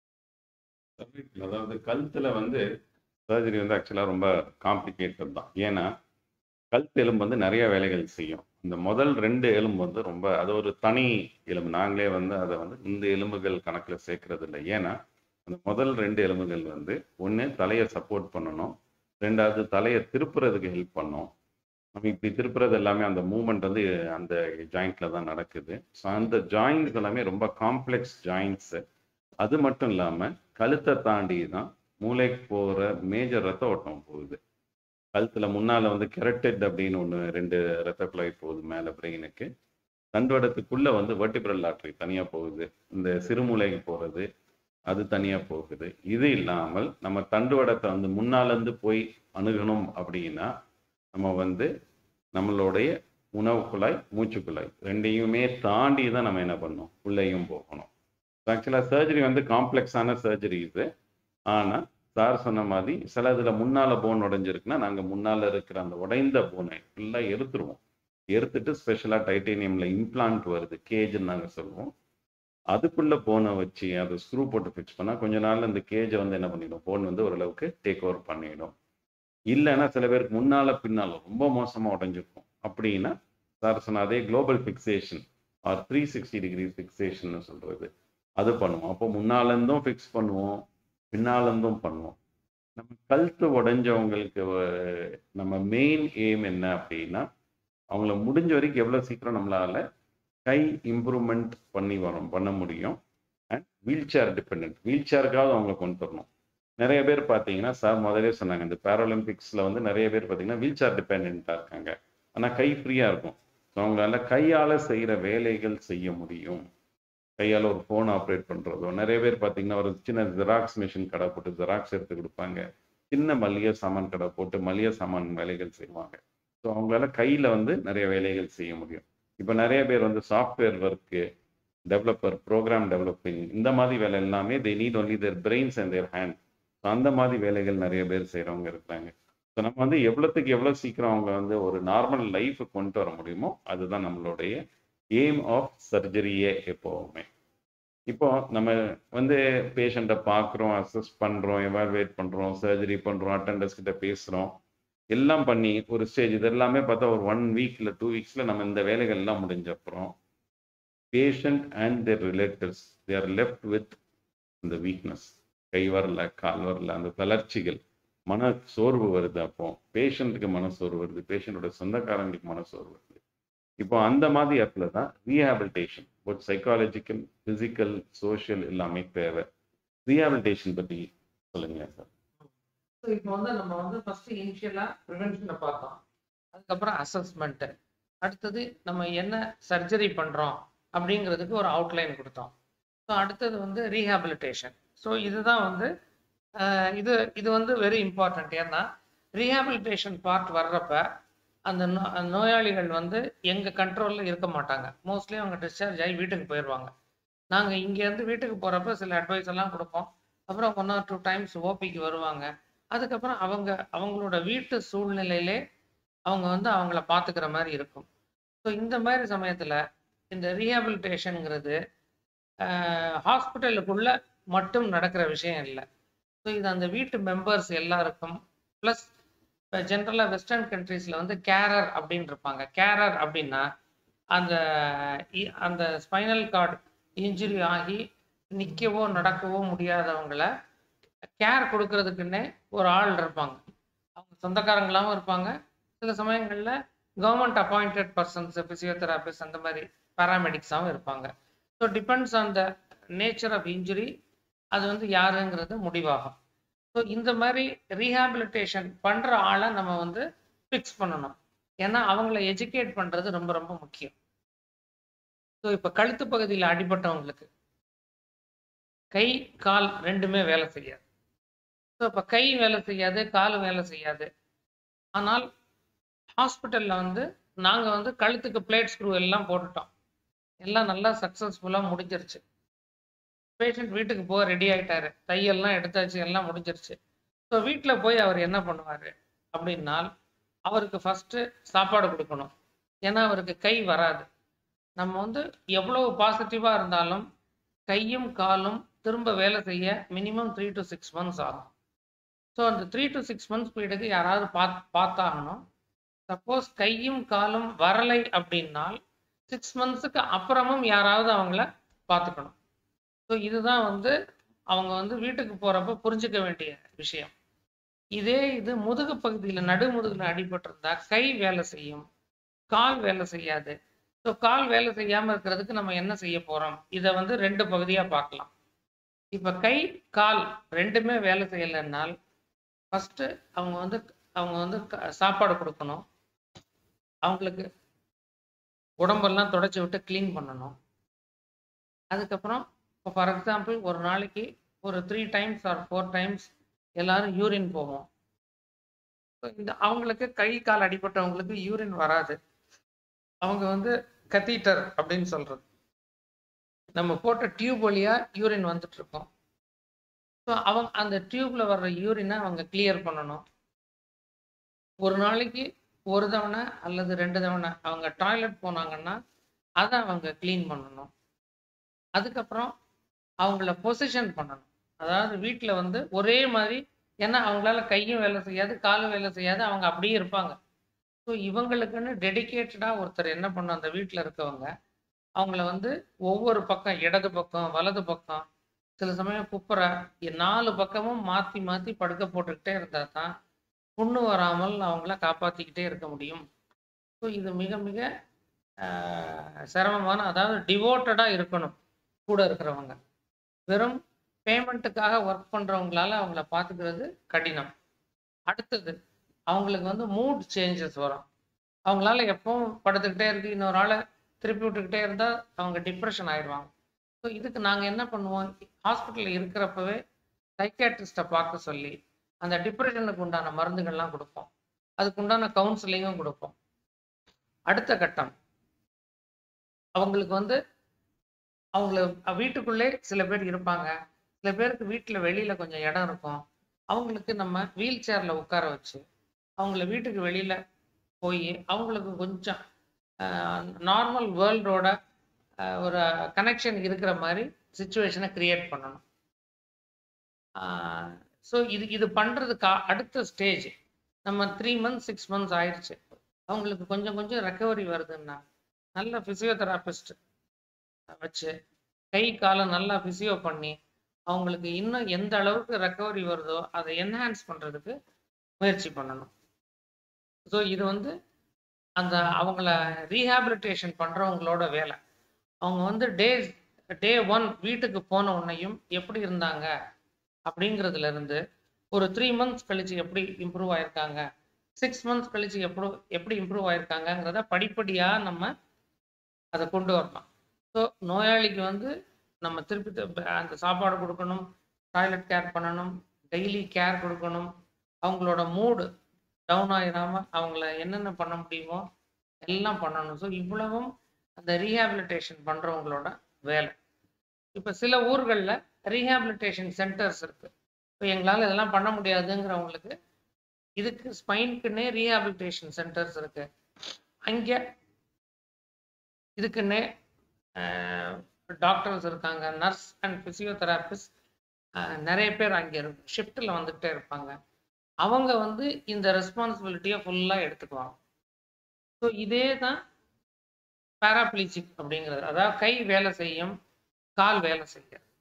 cervical, அதாவது கழுத்துல வந்து சர்ஜரி வந்து ஆக்சுவலாக ரொம்ப காம்ப்ளிகேட்டட் தான் ஏன்னா கழுத்து எலும்பு வந்து நிறைய வேலைகள் செய்யும் இந்த முதல் ரெண்டு எலும்பு வந்து ரொம்ப அது ஒரு தனி எலும்பு நாங்களே வந்து அதை வந்து இந்த எலும்புகள் கணக்கில் சேர்க்கறது இல்லை ஏன்னா அந்த முதல் ரெண்டு எலும்புகள் வந்து ஒன்று தலையை சப்போர்ட் பண்ணணும் ரெண்டாவது தலையை திருப்புறதுக்கு ஹெல்ப் பண்ணும் நம்ம இப்படி திருப்புறது எல்லாமே அந்த மூமெண்ட் வந்து அந்த ஜாயிண்ட்ல தான் நடக்குது ஸோ அந்த ஜாயிண்ட்ஸ் எல்லாமே ரொம்ப காம்ப்ளெக்ஸ் ஜாயிண்ட்ஸு அது மட்டும் இல்லாமல் கழுத்தை தாண்டி தான் மூளைக்கு போகிற மேஜர் ரத்த ஓட்டம் போகுது கழுத்தில் முன்னால் வந்து கெரட்டட் அப்படின்னு ஒன்று ரெண்டு ரத்த குழாய் போகுது மேலே பிரெயினுக்கு தண்டுவடத்துக்குள்ளே வந்து வெர்டிபிரல் ஆர்டரி தனியாக போகுது இந்த சிறுமூளைக்கு போகிறது அது தனியாக போகுது இது இல்லாமல் நம்ம தண்டுவடத்தை வந்து முன்னாலேருந்து போய் அணுகணும் அப்படின்னா நம்ம வந்து நம்மளுடைய உணவு குழாய் மூச்சு குழாய் ரெண்டையுமே தாண்டி தான் நம்ம என்ன பண்ணணும் உள்ளேயும் போகணும் ஆக்சுவலாக சர்ஜரி வந்து காம்ப்ளெக்ஸான சர்ஜரி இது ஆனால் சார் சொன்ன மாதிரி சில இதில் முன்னால் போன் உடைஞ்சிருக்குன்னா நாங்கள் முன்னால் இருக்கிற அந்த உடைந்த போனை ஃபுல்லாக எடுத்துருவோம் எடுத்துட்டு ஸ்பெஷலாக டைட்டேனியமில் இம்ப்ளான்ட் வருது கேஜ்னு நாங்கள் சொல்லுவோம் அதுக்குள்ளே போனை வச்சு அதை ஸ்க்ரூ போட்டு ஃபிக்ஸ் பண்ணால் கொஞ்ச நாள் அந்த கேஜை வந்து என்ன பண்ணிடும் போன் வந்து ஓரளவுக்கு டேக் ஓவர் பண்ணிடும் இல்லைன்னா சில பேருக்கு முன்னால பின்னால ரொம்ப மோசமாக உடஞ்சிருக்கும் அப்படின்னா சார் சொன்ன அதே global fixation or three sixty degree fixation சொல்றது அது பண்ணுவோம் அப்போ முன்னாலேருந்தும் ஃபிக்ஸ் பண்ணுவோம் பின்னாலேருந்தும் பண்ணுவோம் நம்ம கழுத்து உடைஞ்சவங்களுக்கு அஹ், நம்ம மெயின் எய்ம் என்ன அப்படின்னா அவங்கள முடிஞ்ச வரைக்கும் எவ்வளோ சீக்கிரம் நம்மளால கை இம்ப்ரூவ்மெண்ட் பண்ணி வரோம் பண்ண முடியும் அண்ட் வீல் சேர் டிபெண்ட் வீல் சேருக்காவது அவங்கள கொண்டு வரணும் நிறைய பேர் பார்த்தீங்கன்னா சார் முதலே சொன்னாங்க இந்த பேராலிம்பிக்ஸில் வந்து நிறைய பேர் பார்த்தீங்கன்னா வீல் சேர் டிபெண்ட்டாக இருக்காங்க ஆனால் கை ஃப்ரீயாக இருக்கும் ஸோ அவங்களால கையால் செய்கிற வேலைகள் செய்ய முடியும் கையால் ஒரு ஃபோன் ஆப்ரேட் பண்ணுறதோ நிறைய பேர் பார்த்தீங்கன்னா ஒரு சின்ன ஜெராக்ஸ் மிஷின் கடை போட்டு ஜெராக்ஸ் எடுத்து கொடுப்பாங்க சின்ன மளிகை சாமான் கடை போட்டு மளிகை சாமான் வேலைகள் செய்வாங்க ஸோ அவங்களால கையில் வந்து நிறைய வேலைகள் செய்ய முடியும் இப்போ நிறைய பேர் வந்து software work developer program developing இந்த மாதிரி வேலை எல்லாமே they need only their brains and their hand so அந்த மாதிரி வேலைகள் நிறைய பேர் செய்கிறவங்க இருக்கிறாங்க ஸோ நம்ம வந்து எவ்வளோத்துக்கு எவ்வளோ சீக்கிரம் அவங்க வந்து ஒரு நார்மல் லைஃப் கொண்டு வர முடியுமோ அதுதான் நம்மளுடைய எய்ம் ஆஃப் சர்ஜரியே எப்போவுமே இப்போ நம்ம வந்து பேஷண்ட்டை பார்க்குறோம் அசஸ் பண்ணுறோம் எவால்வேட் பண்ணுறோம் சர்ஜரி பண்ணுறோம் அட்டண்டர்ஸ் கிட்ட பேசுகிறோம் எல்லாம் பண்ணி ஒரு ஸ்டேஜ் இது எல்லாமே பார்த்தா ஒரு ஒன் வீக் இல்லை டூ வீக்ஸில் நம்ம இந்த வேலைகள் எல்லாம் முடிஞ்ச அப்புறம் patient and their relatives they are left with இந்த வீக்னஸ் கை வரல கால் வரல அந்த தளர்ச்சிகள் மன சோர்வு வருது அப்போ பேஷண்ட்டுக்கு மன சோர்வு வருது பேஷண்ட்டோட சொந்தக்காரங்களுக்கு மன சோர்வு வருது இப்போ அந்த மாதிரி இடத்துல தான் ரீஹாபிலிட்டேஷன் ஒரு சைக்காலஜிக்கல் ஃபிசிக்கல் சோஷியல் எல்லாமே தேவை ரீஹாபிலிட்டேஷன் பற்றி சொல்லுங்க சார் ஸோ இப்போ வந்து நம்ம வந்து ஃபர்ஸ்ட் இனிஷியலாக ப்ரிவென்ஷனை பார்த்தோம் அதுக்கப்புறம் அசஸ்மெண்ட்டு அடுத்தது நம்ம என்ன சர்ஜரி பண்ணுறோம் அப்படிங்கிறதுக்கு ஒரு அவுட்லைன் கொடுத்தோம் ஸோ அடுத்தது வந்து ரீஹாபிலிட்டேஷன் ஸோ இதுதான் வந்து அஹ், இது இது வந்து வெரி இம்பார்ட்டன்ட் ஏன்னா ரீஹாபிலிட்டேஷன் பார்ட் வர்றப்ப அந்த நோ- அந்த நோயாளிகள் வந்து எங்கள் கண்ட்ரோலில் இருக்க மாட்டாங்க மோஸ்ட்லி அவங்க டிஸ்சார்ஜ் ஆகி வீட்டுக்கு போயிடுவாங்க நாங்கள் இங்கேருந்து வீட்டுக்கு போகிறப்ப சில அட்வைஸ் எல்லாம் கொடுப்போம் அப்புறம் ஒன் ஆர் டூ டைம்ஸ் ஓபிக்கு வருவாங்க அதுக்கப்புறம் அவங்க அவங்களோட வீட்டு சூழ்நிலையிலே அவங்க வந்து அவங்கள பார்த்துக்கிற மாதிரி இருக்கும் ஸோ இந்த மாதிரி சமயத்தில் இந்த ரீஹாபிலிட்டேஷனுங்கிறது ஹாஸ்பிட்டலுக்குள்ள மட்டும் நடக்கிற விஷயம் இல்லை ஸோ இது அந்த வீட்டு மெம்பர்ஸ் எல்லாருக்கும் ப்ளஸ் இப்போ ஜென்ரலாக வெஸ்டர்ன் கண்ட்ரீஸில் வந்து கேரர் அப்படின்னு இருப்பாங்க கேரர் அப்படின்னா அந்த இ- அந்த ஸ்பைனல் கார்டு இன்ஜுரி ஆகி நிற்கவோ நடக்கவோ முடியாதவங்கள கேர் கொடுக்கறதுக்குன்னே ஒரு ஆள் இருப்பாங்க அவங்க சொந்தக்காரங்களாகவும் இருப்பாங்க சில சமயங்களில் கவர்மெண்ட் அப்பாயிண்டட் பர்சன்ஸ் ஃபிசியோதெராபிஸ்ட் அந்த மாதிரி பேராமெடிக்ஸாகவும் இருப்பாங்க so depends on the nature of injury அது வந்து யாருங்கிறது முடிவாகும் ஸோ இந்த மாதிரி ரீஹாபிலிட்டேஷன் பண்ணுற ஆளை நம்ம வந்து ஃபிக்ஸ் பண்ணணும் ஏன்னா அவங்கள எஜுகேட் பண்ணுறது ரொம்ப ரொம்ப முக்கியம் ஸோ இப்போ கழுத்து பகுதியில் அடிபட்டவங்களுக்கு கை கால் ரெண்டுமே வேலை செய்யாது ஸோ இப்போ கை வேலை செய்யாது கால் வேலை செய்யாது ஆனால் ஹாஸ்பிட்டலில் வந்து நாங்கள் வந்து கழுத்துக்கு பிளேட் ஸ்க்ரூ எல்லாம் போட்டுட்டோம் எல்லாம் நல்லா சக்ஸஸ்ஃபுல்லாக முடிஞ்சிருச்சு பேஷண்ட் வீட்டுக்கு போக ரெடி ஆயிட்டாரு தையெல்லாம் எடுத்தாச்சு எல்லாம் முடிஞ்சிருச்சு ஸோ வீட்டில் போய் அவர் என்ன பண்ணுவார் அப்படின்னால் அவருக்கு ஃபஸ்ட்டு சாப்பாடு கொடுக்கணும் ஏன்னா அவருக்கு கை வராது நம்ம வந்து எவ்வளோ பாசிட்டிவாக இருந்தாலும் கையும் காலும் திரும்ப வேலை செய்ய minimum three to six months ஆகும் ஸோ அந்த த்ரீ டு சிக்ஸ் மந்த்ஸ் பீரியடுக்கு யாராவது பாத் பார்த்தாகணும் சப்போஸ் கையும் காலும் வரலை அப்படின்னால் சிக்ஸ் மந்த்ஸுக்கு அப்புறமும் யாராவது அவங்கள பார்த்துக்கணும் ஸோ இதுதான் வந்து அவங்க வந்து வீட்டுக்கு போகிறப்ப புரிஞ்சுக்க வேண்டிய விஷயம் இதே இது முதுகு பகுதியில் நடுமுதுகில் அடிபட்டிருந்தா கை வேலை செய்யும் கால் வேலை செய்யாது ஸோ கால் வேலை செய்யாமல் இருக்கிறதுக்கு நம்ம என்ன செய்ய போகிறோம் இதை வந்து ரெண்டு பகுதியாக பார்க்கலாம் இப்போ கை கால் ரெண்டுமே வேலை செய்யலைன்னால் ஃபஸ்ட்டு அவங்க வந்து அவங்க வந்து க- சாப்பாடு கொடுக்கணும் அவங்களுக்கு உடம்பெல்லாம் தொடச்சி விட்டு க்ளீன் பண்ணணும் அதுக்கப்புறம் இப்போ ஃபார் எக்ஸாம்பிள் ஒரு நாளைக்கு ஒரு three times or four times எல்லாரும் யூரின் போவோம் So, இந்த அவங்களுக்கு கை கால் அடிபட்டவங்களுக்கு யூரின் வராது அவங்க வந்து கத்தீட்டர் அப்படின்னு சொல்றது நம்ம போட்ட டியூப் வழியா யூரின் வந்துட்டு இருக்கோம் ஸோ அவங்க அந்த டியூப்ல வர்ற யூரினை அவங்க கிளியர் பண்ணணும் ஒரு நாளைக்கு ஒரு தவணை அல்லது ரெண்டு தவணை அவங்க டாய்லெட் போனாங்கன்னா அதை அவங்க க்ளீன் பண்ணணும் அதுக்கப்புறம் அவங்கள பொசிஷன் பண்ணணும் அதாவது வீட்டில் வந்து ஒரே மாதிரி ஏன்னா அவங்களால கையும் வேலை செய்யாது காலும் வேலை செய்யாது அவங்க அப்படியே இருப்பாங்க ஸோ இவங்களுக்குன்னு டெடிகேட்டடாக ஒருத்தர் என்ன பண்ணும் அந்த வீட்டில் இருக்கவங்க அவங்கள வந்து ஒவ்வொரு பக்கம் இடது பக்கம் வலது பக்கம் சில சமயம் குப்புற நாலு பக்கமும் மாற்றி மாற்றி படுக்க போட்டுக்கிட்டே இருந்தால் தான் புண்ணு வராமல் அவங்கள காப்பாற்றிக்கிட்டே இருக்க முடியும் ஸோ இது மிக மிக ஆஹ், சிரமமான அதாவது டிவோட்டடாக இருக்கணும் கூட இருக்கிறவங்க வெறும் பேமெண்ட்டுக்காக ஒர்க் பண்ணுறவங்களால அவங்கள பார்த்துக்கிறது கடினம் அடுத்தது அவங்களுக்கு வந்து மூட் சேஞ்சஸ் வரும் அவங்களால எப்பவும் படுத்துக்கிட்டே இருக்கு இன்னொரு ஆளை திருப்பி விட்டுக்கிட்டே இருந்தால் அவங்க டிப்ரெஷன் ஆயிடுவாங்க ஸோ இதுக்கு நாங்கள் என்ன பண்ணுவோம் ஹாஸ்பிட்டலில் இருக்கிறப்பவே சைக்காட்ரிஸ்ட்டை பார்க்க சொல்லி அந்த டிப்ரெஷனுக்கு உண்டான மருந்துகள்லாம் கொடுப்போம் அதுக்கு உண்டான கவுன்சிலிங்கும் கொடுப்போம் அடுத்த கட்டம் அவங்களுக்கு வந்து அவங்கள வீட்டுக்குள்ளே சில பேர் இருப்பாங்க சில பேருக்கு வீட்டில் வெளியில் கொஞ்சம் இடம் இருக்கும் அவங்களுக்கு நம்ம வீல் சேரில் உட்கார வச்சு அவங்கள வீட்டுக்கு வெளியில் போய் அவங்களுக்கு கொஞ்சம் நார்மல் வேர்ல்டோட ஒரு கனெக்ஷன் இருக்கிற மாதிரி சுச்சுவேஷனை கிரியேட் பண்ணணும் ஸோ இது இது பண்ணுறதுக்கு அடுத்த ஸ்டேஜ் நம்ம த்ரீ மந்த்ஸ் சிக்ஸ் மந்த்ஸ் ஆயிடுச்சு அவங்களுக்கு கொஞ்சம் கொஞ்சம் ரெக்கவரி வருதுன்னா நல்ல ஃபிசியோதெராபிஸ்ட் வச்சு கை காலை நல்லா ஃபிசியோ பண்ணி அவங்களுக்கு இன்னும் எந்த அளவுக்கு ரெக்கவரி வருதோ அதை என்ஹான்ஸ் பண்ணுறதுக்கு முயற்சி பண்ணணும் ஸோ இது வந்து அந்த அவங்கள ரீஹாபிலிட்டேஷன் பண்ணுறவங்களோட வேலை அவங்க வந்து டே டே ஒன் வீட்டுக்கு போன உடனேயும் எப்படி இருந்தாங்க அப்படிங்கிறதுல இருந்து ஒரு த்ரீ மந்த்ஸ் கழிச்சு எப்படி இம்ப்ரூவ் ஆயிருக்காங்க சிக்ஸ் மந்த்ஸ் கழிச்சு எப்படி எப்படி இம்ப்ரூவ் ஆயிருக்காங்கங்கிறத படிப்படியாக நம்ம அதை கொண்டு வரலாம் ஸோ நோயாளிக்கு வந்து நம்ம திருப்பி த- அந்த சாப்பாடு கொடுக்கணும் டாய்லெட் கேர் பண்ணணும் டெய்லி கேர் கொடுக்கணும் அவங்களோட மூடு டவுன் ஆயிடாம அவங்கள என்னென்ன பண்ண முடியுமோ எல்லாம் பண்ணணும் ஸோ இவ்வளவும் அந்த ரீஹாபிலிட்டேஷன் பண்ணுறவங்களோட வேலை இப்போ சில ஊர்களில் ரீஹாபிலிட்டேஷன் சென்டர்ஸ் இருக்கு இப்போ எங்களால் இதெல்லாம் பண்ண முடியாதுங்கிறவங்களுக்கு இதுக்கு ஸ்பைனுக்குன்னே ரீஹாபிலிட்டேஷன் சென்டர்ஸ் இருக்கு அங்கே இதுக்குன்னே டாக்டர்ஸ் இருக்காங்க நர்ஸ் அண்ட் ஃபிசியோதெராபிஸ்ட் நிறைய பேர் அங்கே இருக்கு ஷிஃப்ட்டில் வந்துகிட்டே இருப்பாங்க அவங்க வந்து இந்த ரெஸ்பான்சிபிலிட்டியை ஃபுல்லாக எடுத்துக்குவாங்க ஸோ இதே தான் பேராப்ளீஜிக் அப்படிங்கிறது அதாவது கை வேலை செய்யும் கால் வேலை செய்யும்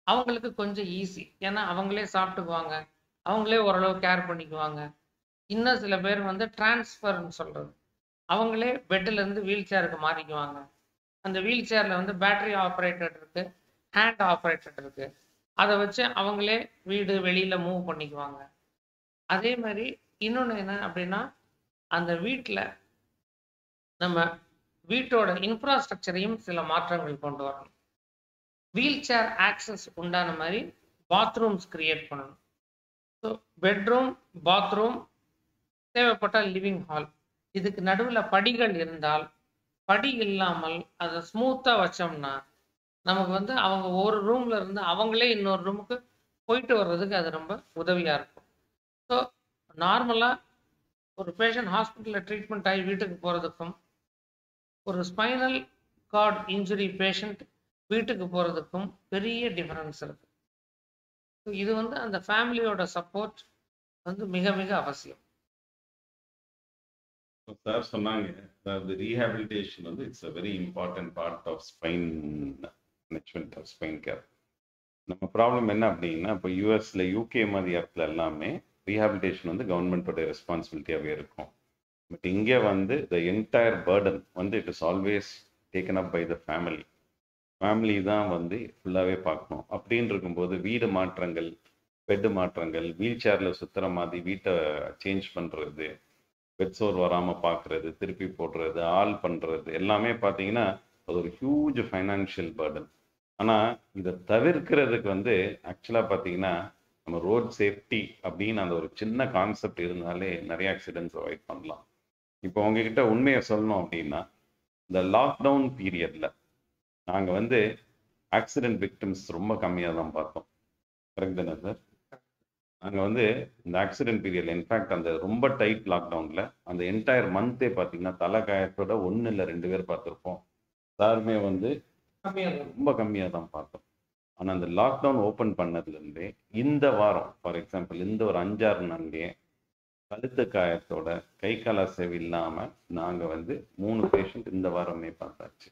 அவங்களுக்கு கொஞ்சம் ஈஸி ஏன்னா அவங்களே சாப்பிட்டுக்குவாங்க அவங்களே ஓரளவு கேர் பண்ணிக்குவாங்க இன்னும் சில பேர் வந்து டிரான்ஸ்ஃபர்னு சொல்கிறது அவங்களே பெட்டில் இருந்து வீல் சேருக்கு மாறிக்குவாங்க அந்த வீல் சேரில் வந்து பேட்டரி ஆப்ரேட்டட் இருக்குது ஹேண்ட் ஆப்ரேட்டட் இருக்குது அதை வச்சு அவங்களே வீடு வெளியில் மூவ் பண்ணிக்குவாங்க அதே மாதிரி இன்னொன்று என்ன அப்படின்னா அந்த வீட்டில் நம்ம வீட்டோட இன்ஃப்ராஸ்ட்ரக்சரையும் சில மாற்றங்கள் கொண்டு வரணும் வீல் சேர் ஆக்சஸ் உண்டான மாதிரி பாத்ரூம்ஸ் கிரியேட் பண்ணணும் ஸோ பெட்ரூம் பாத்ரூம் தேவைப்பட்டால் லிவிங் ஹால் இதுக்கு நடுவில் படிகள் இருந்தால் படி இல்லாமல் அதை ஸ்மூத்தாக வச்சோம்னா நமக்கு வந்து அவங்க ஒரு ரூம்ல இருந்து அவங்களே இன்னொரு ரூமுக்கு போயிட்டு வர்றதுக்கு அது ரொம்ப உதவியாக இருக்கும் ஸோ நார்மலாக ஒரு பேஷண்ட் ஹாஸ்பிட்டலில் ட்ரீட்மெண்ட் ஆகி வீட்டுக்கு போகிறதுக்கும் ஒரு ஸ்பைனல் கார்டு இன்ஜுரி பேஷண்ட் வீட்டுக்கு போகிறதுக்கும் பெரிய டிஃப்ரென்ஸ் இருக்குது ஸோ இது வந்து அந்த ஃபேமிலியோட சப்போர்ட் வந்து மிக மிக அவசியம் சார் சொன்னாங்க அதாவது ரீஹாபிலிட்டேஷன் வந்து it's a very important part of spine management of spine care நம்ம ப்ராப்ளம் என்ன அப்படின்னா இப்போ யூஎஸ்ல யூகே மாதிரி இடத்துல எல்லாமே ரீஹாபிலிட்டேஷன் வந்து கவர்மெண்ட்டோட ரெஸ்பான்சிபிலிட்டியாகவே இருக்கும் பட் இங்கே வந்து த என்டையர் பேர்டன் வந்து it is always taken up by the family family தான் வந்து ஃபுல்லாகவே பார்க்கணும் அப்படின்னு இருக்கும்போது வீடு மாற்றங்கள் பெட்டு மாற்றங்கள் வீல் சேரில் சுற்றுற மாதிரி வீட்டை சேஞ்ச் பண்ணுறது பெட் சோர் வராமல் பார்க்குறது திருப்பி போடுறது ஆல் பண்ணுறது எல்லாமே பார்த்தீங்கன்னா அது ஒரு ஹியூஜ் ஃபைனான்ஷியல் பேர்டன் ஆனால் இதை தவிர்க்கிறதுக்கு வந்து ஆக்சுவலாக பார்த்தீங்கன்னா நம்ம ரோட் சேஃப்டி அப்படின்னு அந்த ஒரு சின்ன கான்செப்ட் இருந்தாலே நிறைய ஆக்சிடென்ட்ஸ் அவாய்ட் பண்ணலாம் இப்போ உங்ககிட்ட உண்மையை சொல்லணும் அப்படின்னா இந்த லாக்டவுன் பீரியடில் நாங்கள் வந்து ஆக்சிடென்ட் விக்டிம்ஸ் ரொம்ப கம்மியாக தான் பார்த்தோம் கரெக்ட் தானே சார் நாங்கள் வந்து இந்த ஆக்சிடென்ட் பீரியட்ல இன்ஃபேக்ட் அந்த ரொம்ப டைட் லாக்டவுனில் அந்த என்டையர் மந்த்தே பார்த்தீங்கன்னா தலை காயத்தோட ஒன்று இல்லை ரெண்டு பேர் பார்த்துருப்போம் எல்லாருமே வந்து ரொம்ப கம்மியாக தான் பார்த்தோம் ஆனால் அந்த லாக்டவுன் ஓப்பன் பண்ணதுலேருந்தே இந்த வாரம் ஃபார் எக்ஸாம்பிள் இந்த ஒரு அஞ்சாறு நாள்லயே கழுத்து காயத்தோட கை கால் அசைவு இல்லாமல் நாங்கள் வந்து மூணு பேஷண்ட் இந்த வாரமே பார்த்தாச்சு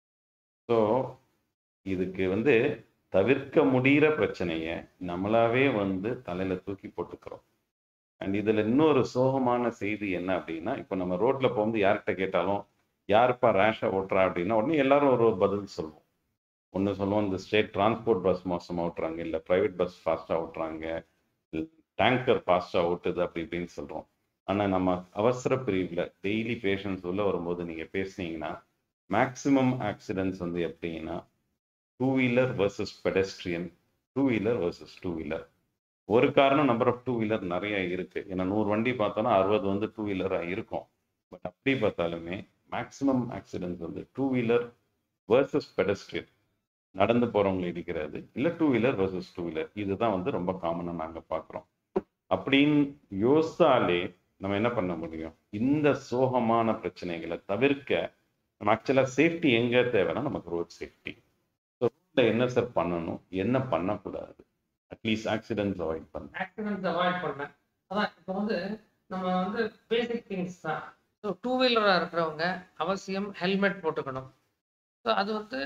ஸோ இதுக்கு வந்து தவிர்க்க முடிகிற பிரச்சனைய நம்மளாவே வந்து தலையில தூக்கி போட்டுக்கிறோம் அண்ட் இதுல இன்னொரு சோகமான செய்தி என்ன அப்படின்னா இப்போ நம்ம ரோட்ல போகும்போது யார்கிட்ட கேட்டாலும் யாருப்பா ரேஷா ஓட்டுறா அப்படின்னா உடனே எல்லாரும் ஒரு ஒரு பதில் சொல்லுவோம் ஒன்று சொல்லுவோம் இந்த ஸ்டேட் டிரான்ஸ்போர்ட் பஸ் மோசமாக ஓட்டுறாங்க இல்லை ப்ரைவேட் பஸ் ஃபாஸ்ட்டாக ஓட்டுறாங்க டேங்கர் ஃபாஸ்ட்டாக ஓட்டுது அப்படி இப்படின்னு சொல்கிறோம் ஆனால் நம்ம அவசர பிரிவில் டெய்லி பேஷண்ட்ஸ் உள்ள வரும்போது நீங்கள் பேசுனீங்கன்னா மேக்ஸிமம் ஆக்சிடென்ட்ஸ் வந்து எப்படின்னா two wheeler versus pedestrian two wheeler versus two wheeler ஒரு காரணம் நம்பர் ஆஃப் டூ வீலர் நிறைய இருக்கு ஏன்னா நூறு வண்டி பார்த்தோன்னா அறுபது வந்து டூ வீலராக இருக்கும் பட் அப்படி பார்த்தாலுமே மேக்ஸிமம் ஆக்சிடென்ட்ஸ் வந்து டூ வீலர் வர்சஸ் பெடஸ்ட்ரியன் நடந்து போகிறவங்களை இடிக்கிறது இல்லை two wheeler versus two wheeler இதுதான் வந்து ரொம்ப காமனாக நாங்கள் பார்க்குறோம் அப்படின்னு யோசித்தாலே நம்ம என்ன பண்ண முடியும் இந்த சோகமான பிரச்சனைகளை தவிர்க்க நம்ம ஆக்சுவலாக சேஃப்டி எங்கே தேவைன்னா நமக்கு ரோட் சேஃப்டி ஸோ ரோட்டில் என்ன சார் பண்ணணும் என்ன பண்ணக்கூடாது அட்லீஸ்ட் ஆக்சிடென்ட்ஸ் அவாய்ட் பண்ணணும் ஆக்சிடென்ட்ஸ் அவாய்ட் பண்ணேன் அதான் இப்போ வந்து நம்ம வந்து பேசிக் திங்ஸ் தான் ஸோ டூ வீலராக இருக்கிறவங்க அவசியம் ஹெல்மெட் போட்டுக்கணும் ஸோ அது வந்து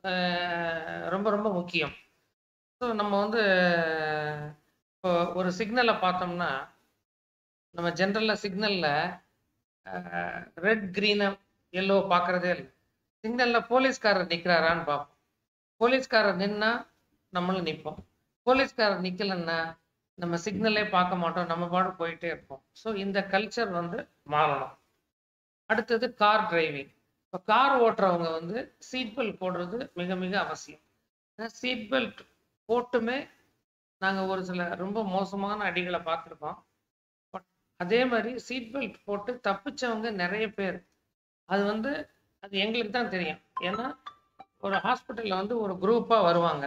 அஹ், ரொம்ப ரொம்ப முக்கியம் ஸோ நம்ம வந்து இப்போ ஒரு சிக்னலை பார்த்தோம்னா நம்ம ஜென்ரலாக சிக்னலில் ரெட் க்ரீனு எல்லோ பார்க்குறதே இல்லை சிக்னலில் போலீஸ்காரர் நிற்கிறாரான்னு பார்ப்போம் போலீஸ்காரர் நின்னா நம்மளும் நிற்போம் போலீஸ்காரர் நிற்கலன்னா நம்ம சிக்னலே பார்க்க மாட்டோம் நம்ம பாடு போயிட்டே இருப்போம் ஸோ இந்த கல்ச்சர் வந்து மாறணும் அடுத்தது கார் டிரைவிங் இப்போ கார் ஓட்டுறவங்க வந்து சீட் பெல்ட் போடுறது மிக மிக அவசியம் சீட் பெல்ட் போட்டுமே நாங்கள் ஒரு சில ரொம்ப மோசமான அடிகளை பார்த்துருக்கோம் பட் அதே மாதிரி சீட் பெல்ட் போட்டு தப்பிச்சவங்க நிறைய பேர் அது வந்து அது எங்களுக்கு தான் தெரியும் ஏன்னா ஒரு ஹாஸ்பிட்டலில் வந்து ஒரு குரூப்பாக வருவாங்க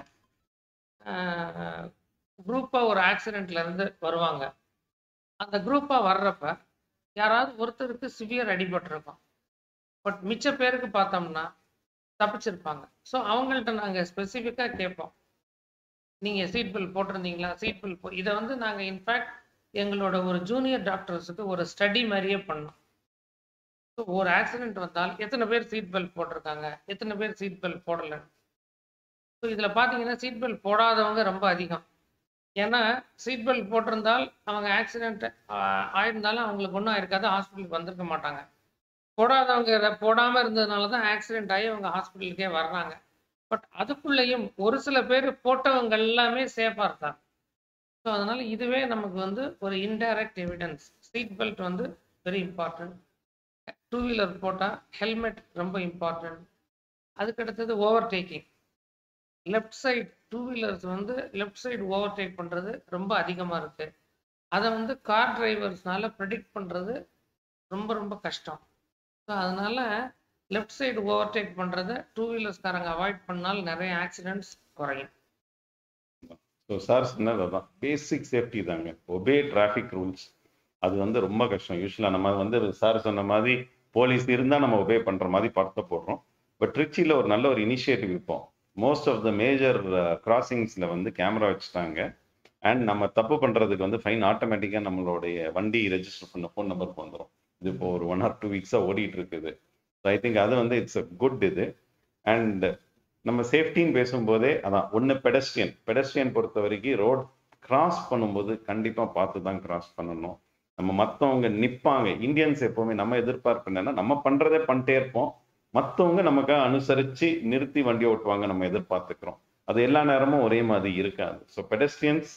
குரூப்பாக ஒரு ஆக்சிடெண்ட்ல இருந்து வருவாங்க அந்த குரூப்பாக வர்றப்ப யாராவது ஒருத்தருக்கு சிவியர் அடிபட்டிருக்கும் பட் மிச்ச பேருக்கு பார்த்தோம்னா தப்பிச்சிருப்பாங்க ஸோ அவங்கள்ட்ட நாங்கள் ஸ்பெசிஃபிக்காக கேட்போம் நீங்கள் சீட் பெல்ட் போட்டிருந்தீங்களா சீட் பெல்ட் போ இதை வந்து நாங்கள் இன்ஃபேக்ட் எங்களோட ஒரு ஜூனியர் டாக்டர்ஸுக்கு ஒரு ஸ்டடி மாதிரியே பண்ணோம் ஸோ ஒரு ஆக்சிடென்ட் வந்தால் எத்தனை பேர் சீட் பெல்ட் போட்டிருக்காங்க எத்தனை பேர் சீட் பெல்ட் போடலை ஸோ இதில் பார்த்தீங்கன்னா சீட் பெல்ட் போடாதவங்க ரொம்ப அதிகம் ஏன்னா சீட் பெல்ட் போட்டிருந்தால் அவங்க ஆக்சிடென்ட் ஆயிருந்தாலும் அவங்களுக்கு ஒன்றும் ஆயிருக்காது ஹாஸ்பிட்டலுக்கு வந்திருக்க மாட்டாங்க போடாதவங்க இதை போடாமல் இருந்ததுனால தான் ஆக்சிடென்ட் ஆகி அவங்க ஹாஸ்பிட்டலுக்கே வர்றாங்க பட் அதுக்குள்ளேயும் ஒரு சில பேர் போட்டவங்க எல்லாமே சேஃபாக இருக்காங்க ஸோ அதனால் இதுவே நமக்கு வந்து ஒரு இன்டைரக்ட் எவிடன்ஸ் சீட் பெல்ட் வந்து வெரி இம்பார்ட்டன்ட் டூ வீலர் போட்டால் ஹெல்மெட் ரொம்ப இம்பார்ட்டன்ட் அதுக்கடுத்தது overtaking left side two wheelers வந்து லெஃப்ட் சைடு ஓவர் டேக் பண்ணுறது ரொம்ப அதிகமாக இருக்குது அதை வந்து கார் டிரைவர்ஸ்னால ப்ரெடிக்ட் பண்ணுறது ரொம்ப ரொம்ப கஷ்டம் ஸோ அதனால் லெஃப்ட் சைடு ஓவர் டேக் பண்ணுறதை டூ வீலர்ஸ்காரங்க அவாய்ட் பண்ணால் நிறைய ஆக்சிடென்ட்ஸ் குறையும் ஸோ சார் சொன்னது அதான் பேசிக் சேஃப்டி தாங்க ஒபே டிராஃபிக் ரூல்ஸ் அது வந்து ரொம்ப கஷ்டம் யூஸ்வலாக நம்ம வந்து சார் சொன்ன மாதிரி போலீஸ் இருந்தால் நம்ம ஒபே பண்ணுற மாதிரி படத்தை போடுறோம் பட் ட்ரிச்சியில் ஒரு நல்ல ஒரு இனிஷியேட்டிவ் இருப்போம் மோஸ்ட் ஆஃப் த மேஜர் கிராசிங்ஸில் வந்து கேமரா வச்சுட்டாங்க அண்ட் நம்ம தப்பு பண்ணுறதுக்கு வந்து ஃபைன் ஆட்டோமேட்டிக்காக நம்மளுடைய வண்டி ரெஜிஸ்டர் பண்ண ஃபோன் நம்பருக்கு வந்துடும் இது இப்போ ஒரு ஒன் ஆர் டூ வீக்ஸாக ஓடிட்டு இருக்குது ஸோ ஐ திங்க் அது வந்து இட்ஸ் அ குட் இது அண்ட் நம்ம சேஃப்டின்னு பேசும்போதே அதான் ஒன்று பெடஸ்ட்ரியன் பெடஸ்ட்ரியன் பொறுத்த வரைக்கும் ரோட் கிராஸ் பண்ணும்போது கண்டிப்பாக பார்த்து தான் கிராஸ் பண்ணணும் நம்ம மற்றவங்க நிற்பாங்க இந்தியன்ஸ் எப்போவுமே நம்ம எதிர்பார்ப்பு என்னன்னா நம்ம பண்ணுறதே பண்ணிட்டே இருப்போம் மற்றவங்க நமக்காக அனுசரித்து நிறுத்தி வண்டி ஓட்டுவாங்க நம்ம எதிர்பார்த்துக்கிறோம் அது எல்லா நேரமும் ஒரே மாதிரி இருக்காது ஸோ பெடஸ்ட்ரியன்ஸ்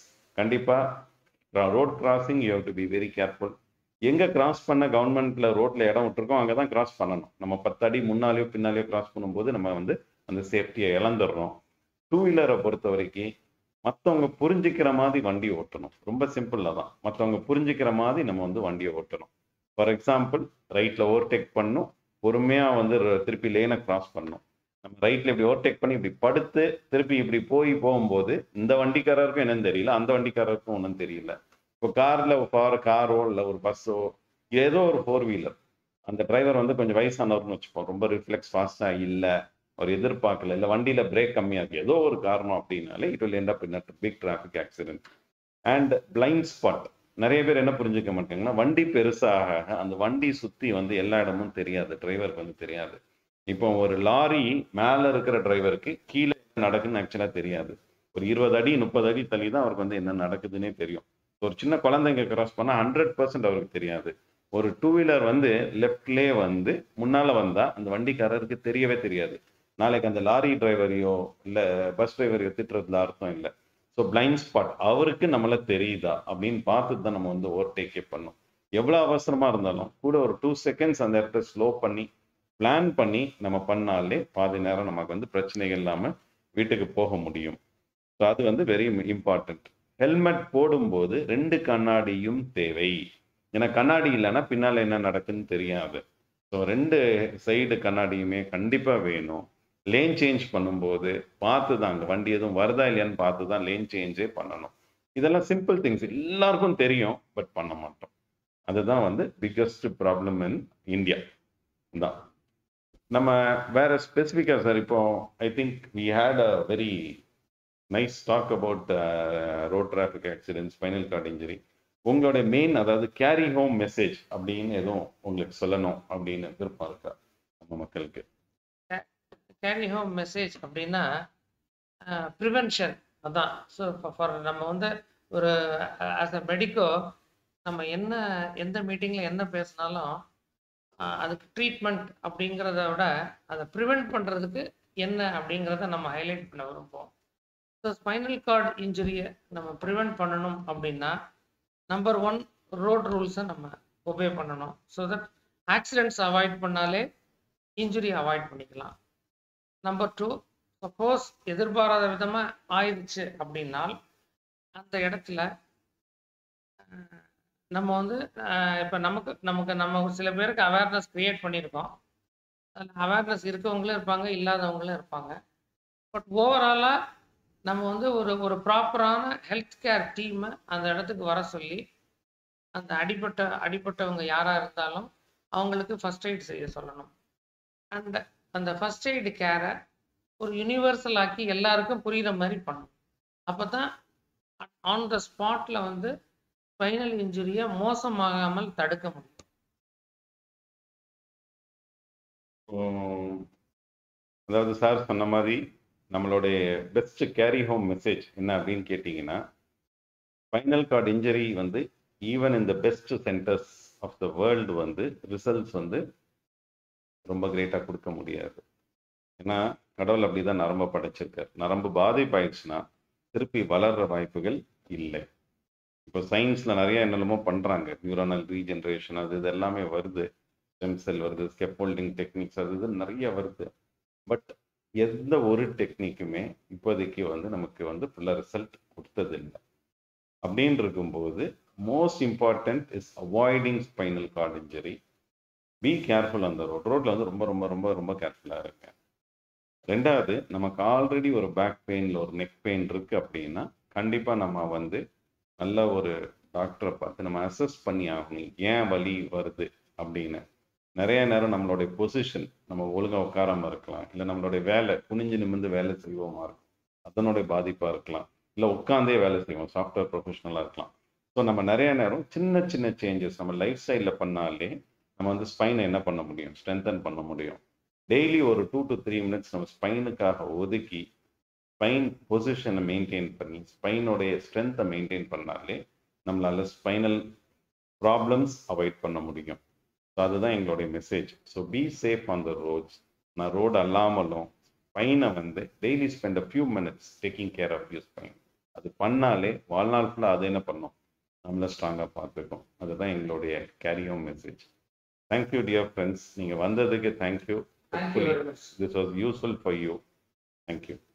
கண்டிப்பாக road crossing you have to be very careful எங்கே கிராஸ் பண்ண கவர்மெண்ட்ல ரோட்ல இடம் விட்டுருக்கோம் அங்கே தான் கிராஸ் பண்ணணும் நம்ம பத்து அடி முன்னாலேயோ பின்னாலேயோ கிராஸ் பண்ணும்போது நம்ம வந்து அந்த சேஃப்டியை இழந்துடுறோம் டூ வீலரை பொறுத்த வரைக்கும் மற்றவங்க புரிஞ்சுக்கிற மாதிரி வண்டி ஓட்டணும் ரொம்ப சிம்பிளில் தான் மற்றவங்க புரிஞ்சுக்கிற மாதிரி நம்ம வந்து வண்டியை ஓட்டணும் ஃபார் எக்ஸாம்பிள் ரைட்டில் ஓவர்டேக் பண்ணும் பொறுமையாக வந்து ர- திருப்பி லேனை கிராஸ் பண்ணணும் நம்ம ரைட்டில் இப்படி ஓவர்டேக் பண்ணி இப்படி படுத்து திருப்பி இப்படி போய் போகும்போது இந்த வண்டிக்காரருக்கும் என்னன்னு தெரியல அந்த வண்டிக்காரருக்கும் ஒன்றும் தெரியல இப்போ காரில் ஃபார் காரோ இல்லை ஒரு பஸ்ஸோ ஏதோ ஒரு ஃபோர் வீலர் அந்த டிரைவர் வந்து கொஞ்சம் வயசானவர்னு வச்சுப்போம் ரொம்ப ரிஃப்ளெக்ஸ் ஃபாஸ்ட்டாக இல்லை அவர் எதிர்பார்க்கல இல்லை வண்டியில் பிரேக் கம்மியாக இருக்கு ஏதோ ஒரு காரணம் அப்படின்னாலே it will end up in a big traffic accident and blind spot நிறைய பேர் என்ன புரிஞ்சுக்க மாட்டாங்கன்னா வண்டி பெருசாக ஆக அந்த வண்டி சுற்றி வந்து எல்லா இடமும் தெரியாது டிரைவருக்கு வந்து தெரியாது இப்போ ஒரு லாரி மேலே இருக்கிற டிரைவருக்கு கீழே என்ன நடக்குன்னு ஆக்சுவலாக தெரியாது ஒரு இருபது அடி முப்பது அடி தள்ளி தான் அவருக்கு வந்து என்ன நடக்குதுன்னே தெரியும் ஒரு சின்ன குழந்தைங்க கிராஸ் பண்ணால் ஹண்ட்ரட் பர்சன்ட் அவருக்கு தெரியாது ஒரு டூ வீலர் வந்து லெஃப்ட்லேயே வந்து முன்னால் வந்தால் அந்த வண்டிக்காரருக்கு தெரியவே தெரியாது நாளைக்கு அந்த லாரி டிரைவரையோ இல்லை பஸ் டிரைவரையோ திட்டுறதுல அர்த்தம் இல்லை ஸோ பிளைண்ட் ஸ்பாட் அவருக்கு நம்மள தெரியுதா அப்படின்னு பார்த்துட்டு தான் நம்ம வந்து ஓவர்டேக்கே பண்ணோம் எவ்வளோ அவசரமாக இருந்தாலும் கூட ஒரு டூ செகண்ட்ஸ் அந்த இடத்த ஸ்லோ பண்ணி பிளான் பண்ணி நம்ம பண்ணாலே பாதி நேரம் நமக்கு வந்து பிரச்சனைகள் இல்லாமல் வீட்டுக்கு போக முடியும் ஸோ அது வந்து வெரி இம்பார்ட்டன்ட் ஹெல்மெட் போடும்போது ரெண்டு கண்ணாடியும் தேவை ஏன்னா கண்ணாடி இல்லைன்னா பின்னால் என்ன நடக்குன்னு தெரியாது ஸோ ரெண்டு சைடு கண்ணாடியுமே கண்டிப்பாக வேணும் லேன் சேஞ்ச் பண்ணும்போது பார்த்து தான் அங்கே வண்டி எதுவும் வருதா இல்லையான்னு பார்த்து தான் லேன் சேஞ்சே பண்ணணும் இதெல்லாம் சிம்பிள் திங்ஸ் எல்லாருக்கும் தெரியும் பட் பண்ண மாட்டோம் அதுதான் வந்து பிக்கஸ்ட் ப்ராப்ளம் இன் இந்தியா தான் நம்ம வேற ஸ்பெசிஃபிக்காக சார் இப்போ I think we had a very nice talk about road traffic accident spinal cord injury உங்களுடைய மெயின் அதாவது கேரி ஹோம் மெசேஜ் அப்படின்னு எதுவும் உங்களுக்கு சொல்லணும் அப்படின்னு விருப்பம் இருக்கா நம்ம மக்களுக்கு கேரி ஹோம் மெசேஜ் அப்படின்னா ப்ரிவென்ஷன் அதான் ஸோ ஃபார் நம்ம வந்து ஒரு ஆஸ் அ மெடிக்கோ நம்ம என்ன எந்த மீட்டிங்கில் என்ன பேசினாலும் அஹ், அதுக்கு ட்ரீட்மெண்ட் அப்படிங்கிறத விட அதை ப்ரிவெண்ட் பண்ணுறதுக்கு என்ன அப்படிங்கிறத நம்ம ஹைலைட் பண்ண விரும்புவோம் ஸோ ஸ்பைனல் கார்டு இன்ஜுரியை நம்ம ப்ரிவெண்ட் பண்ணணும் அப்படின்னா நம்பர் ஒன் ரோட் ரூல்ஸை நம்ம ஒபே பண்ணணும் ஸோ தட் ஆக்சிடென்ட்ஸ் அவாய்ட் பண்ணாலே இன்ஜுரி அவாய்ட் பண்ணிக்கலாம் நம்பர் டூ சப்போஸ் எதிர்பாராத விதமாக ஆயிடுச்சு அப்படின்னால் அந்த இடத்துல அஹ், நம்ம வந்து இப்போ நமக்கு நமக்கு நம்ம ஒரு சில பேருக்கு அவேர்னஸ் க்ரியேட் பண்ணியிருக்கோம் அதில் அவேர்னஸ் இருக்கவங்களும் இருப்பாங்க இல்லாதவங்களும் இருப்பாங்க பட் ஓவராலாக நம்ம வந்து ஒரு ஒரு ப்ராப்பரான ஹெல்த் கேர் டீமை அந்த இடத்துக்கு வர சொல்லி அந்த அடிபட்ட அடிபட்டவங்க யாராக இருந்தாலும் அவங்களுக்கு ஃபர்ஸ்ட் எய்ட் செய்ய சொல்லணும் அந்த அந்த ஃபர்ஸ்ட் எய்டு கேரை ஒரு யூனிவர்சல் ஆக்கி எல்லாருக்கும் புரிகிற மாதிரி பண்ணணும் அப்போ தான் ஆன் த ஸ்பாட்டில் வந்து ஸ்பைனல் இன்ஜுரியை மோசமாகாமல் தடுக்க முடியும் உம், அதாவது சார் சொன்ன மாதிரி நம்மளுடைய பெஸ்ட் கேரி ஹோம் மெசேஜ் என்ன அப்படின்னு கேட்டிங்கன்னா ஃபைனல் கார்டு இன்ஜரி வந்து ஈவன் இந்த best centres of the world வந்து ரிசல்ட்ஸ் வந்து ரொம்ப கிரேட்டாக கொடுக்க முடியாது ஏன்னா கடவுள் அப்படி தான் நரம்பை படைச்சிருக்கார் நரம்பு பாதிப்பாயிடுச்சுன்னா திருப்பி வளர்ற வாய்ப்புகள் இல்லை இப்போ சயின்ஸில் நிறைய என்னென்னமோ பண்ணுறாங்க நியூரானல் ரீஜென்ரேஷன் அது இது எல்லாமே வருது ஸ்டெம் செல் வருது ஸ்கெப்போல்டிங் டெக்னிக்ஸ் அது இது நிறைய வருது பட் எந்த ஒரு டெக்னிக்குமே இப்போதைக்கு வந்து நமக்கு வந்து ஃபுல்லாக ரிசல்ட் கொடுத்தது இல்லை அப்படின்னு இருக்கும்போது most important is avoiding spinal cord injury be careful அந்த ரோட் ரோட்டில் வந்து ரொம்ப ரொம்ப ரொம்ப ரொம்ப கேர்ஃபுல்லாக இருங்க ரெண்டாவது நமக்கு ஆல்ரெடி ஒரு பேக் பெயினில் ஒரு நெக் பெயின் இருக்குது அப்படின்னா கண்டிப்பாக நம்ம வந்து நல்ல ஒரு டாக்டரை பார்த்து நம்ம அசஸ் பண்ணி ஆகணும் ஏன் வலி வருது அப்படின்னு நிறைய நேரம் நம்மளுடைய பொசிஷன் நம்ம ஒழுங்காக உட்காராம இருக்கலாம் இல்லை நம்மளுடைய வேலை குனிஞ்சு நிமிர்ந்து வேலை செய்வோமா இருக்கும் அதனுடைய பாதிப்பாக இருக்கலாம் இல்லை உட்காந்தே வேலை செய்வோம் சாஃப்ட்வேர் ப்ரொஃபஷனலாக இருக்கலாம் ஸோ நம்ம நிறைய நேரம் சின்ன சின்ன சேஞ்சஸ் நம்ம லைஃப் ஸ்டைலில் பண்ணாலே நம்ம வந்து ஸ்பைனை என்ன பண்ண முடியும் ஸ்ட்ரென்தன் பண்ண முடியும் டெய்லி ஒரு டூ டு த்ரீ மினிட்ஸ் நம்ம ஸ்பைனுக்காக ஒதுக்கி ஸ்பைன் பொசிஷனை மெயின்டைன் பண்ணி ஸ்பைனோடைய ஸ்ட்ரென்த்தை மெயின்டைன் பண்ணாலே நம்மளால ஸ்பைனல் ப்ராப்ளம்ஸ் அவாய்ட் பண்ண முடியும் ஸோ அதுதான் எங்களுடைய message so be safe on the roads நான் ரோடு அல்லாமலும் ஸ்பைனை வந்து daily spend a few minutes taking care of you spine அது பண்ணாலே வாழ்நாள் ஃபுல்லாக அது என்ன பண்ணும் நம்மளை ஸ்ட்ராங்காக பார்த்துக்கும் அதுதான் எங்களுடைய carry home message thank you dear friends நீங்கள் வந்ததுக்கு thank you thank you very much this was useful for you thank you